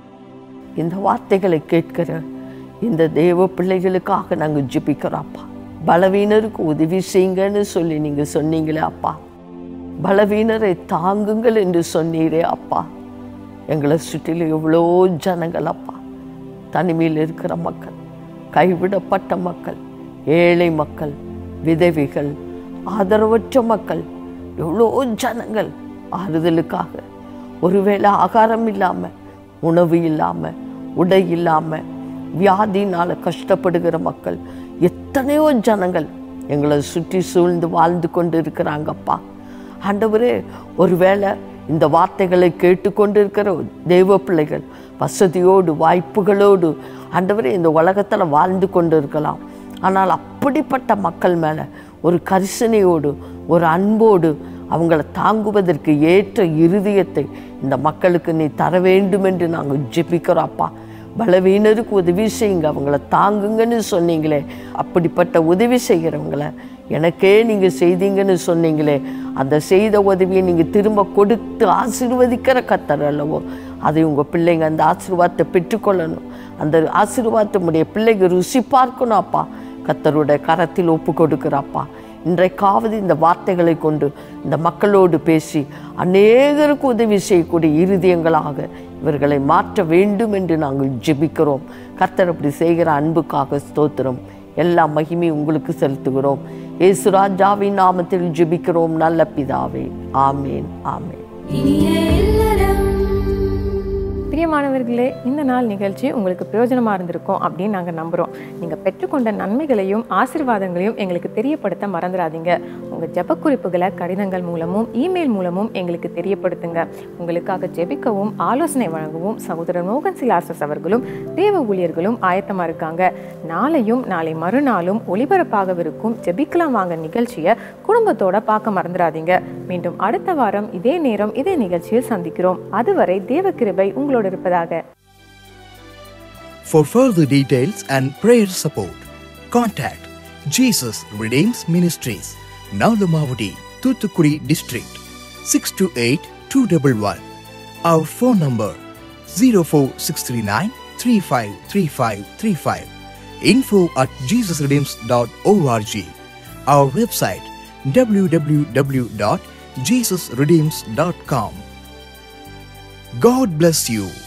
இந்த வார்த்தைகளை கேட்கிற இந்த தேவ பிள்ளைகளுக்காக நாங்கள் ஜெபிக்கிறோம் அப்பா பலவீனருக்கு உதவி செய்யுங்கன்னு சொல்லி நீங்கள் சொன்னீங்களே அப்பா பலவீனரை தாங்குங்கள் என்று சொன்னீரே அப்பா எங்களை சுற்றிலும் எவ்வளோ ஜனங்கள் அப்பா தனிமையில் இருக்கிற மக்கள் கைவிடப்பட்ட மக்கள் ஏழை மக்கள் விதவிகள் ஆதரவற்ற மக்கள் எவ்வளோ ஜனங்கள் ஆறுதலுக்காக ஒருவேளை ஆகாரம் இல்லாமல் உணவு இல்லாமல் உடை இல்லாமல் வியாதினால் கஷ்டப்படுகிற மக்கள் எத்தனையோ ஜனங்கள் எங்களை சுற்றி சூழ்ந்து வாழ்ந்து கொண்டு இருக்கிறாங்கப்பா ஆண்டவரே ஒருவேளை இந்த வார்த்தைகளை கேட்டுக்கொண்டு இருக்கிற தெய்வ பிள்ளைகள் வசதியோடு வாய்ப்புகளோடு ஆண்டவரே இந்த உலகத்தில் வாழ்ந்து கொண்டு இருக்கலாம் ஆனால் அப்படிப்பட்ட மக்கள் மேலே ஒரு கரிசனையோடு ஒரு அன்போடு அவங்கள தாங்குவதற்கு ஏற்ற இருதயத்தை இந்த மக்களுக்கு நீ தர வேண்டும் என்று நாங்கள் ஜெபிக்கிறோம் அப்பா பலவீனருக்கு உதவி செய்யுங்க அவங்கள தாங்குங்கன்னு சொன்னீங்களே அப்படிப்பட்ட உதவி செய்கிறவங்கள எனக்கே நீங்கள் செய்தீங்கன்னு சொன்னீங்களே அந்த செய்த உதவியை நீங்கள் திரும்ப கொடுத்து ஆசீர்வதிக்கிற கத்தர் அல்லவோ அதை உங்கள் பிள்ளைங்க அந்த ஆசீர்வாதத்தை பெற்றுக்கொள்ளணும் அந்த ஆசீர்வாதத்தை உடைய பிள்ளைங்க ருசி பார்க்கணும் அப்பா கத்தருடைய கரத்தில் ஒப்பு கொடுக்குறாப்பா இன்றைக்காவது இந்த வார்த்தைகளை கொண்டு இந்த மக்களோடு பேசி அநேகருக்கு உதவி செய்யக்கூடிய இருதயங்களாக இவர்களை மாற்ற வேண்டும் என்று நாங்கள் ஜெபிக்கிறோம் கர்த்தர் அப்படி செய்கிற அன்புக்காக ஸ்தோத்திரம் எல்லா மகிமையும் உங்களுக்கு செலுத்துகிறோம் இயேசு ராஜாவின் நாமத்தில் ஜெபிக்கிறோம் நல்ல பிதாவே ஆமேன் ஆமேன் பிரியமானவர்களே இந்த நாள் நிகழ்ச்சி உங்களுக்கு பிரயோஜனமாக இருந்திருக்கும் அப்படின்னு நாங்கள் நம்புகிறோம் நீங்கள் பெற்றுக்கொண்ட நன்மைகளையும் ஆசீர்வாதங்களையும் எங்களுக்கு தெரியப்படுத்த மறந்துடாதீங்க உங்கள் ஜெப குறிப்புகளை கடிதங்கள் மூலமும் இமெயில் மூலமும் எங்களுக்கு தெரியப்படுத்துங்க உங்களுக்காக ஜெபிக்கவும் ஆலோசனை வழங்கவும் சகோதரர் மோகன் சிலாசஸ் அவர்களும் தேவ ஊழியர்களும் ஆயத்தமாக இருக்காங்க நாளையும் நாளை மறுநாளும் ஒளிபரப்பாகவிருக்கும் ஜெபிக்கலாம் வாங்க நிகழ்ச்சியை குடும்பத்தோட பார்க்க மறந்துடாதீங்க மீண்டும் அடுத்த வாரம் இதே நேரம் இதே நிகழ்ச்சியில் சந்திக்கிறோம் அதுவரை தேவ கிருபை உங்களோடு இருப்பதாக For further details and prayer support, contact Jesus Redeems Ministries, Nalamavadi, Thuthukudi District, 628-211. Our phone number 04639 353535. Info at jesusredeems.org. Our website www.jesusredeems.com. God bless you.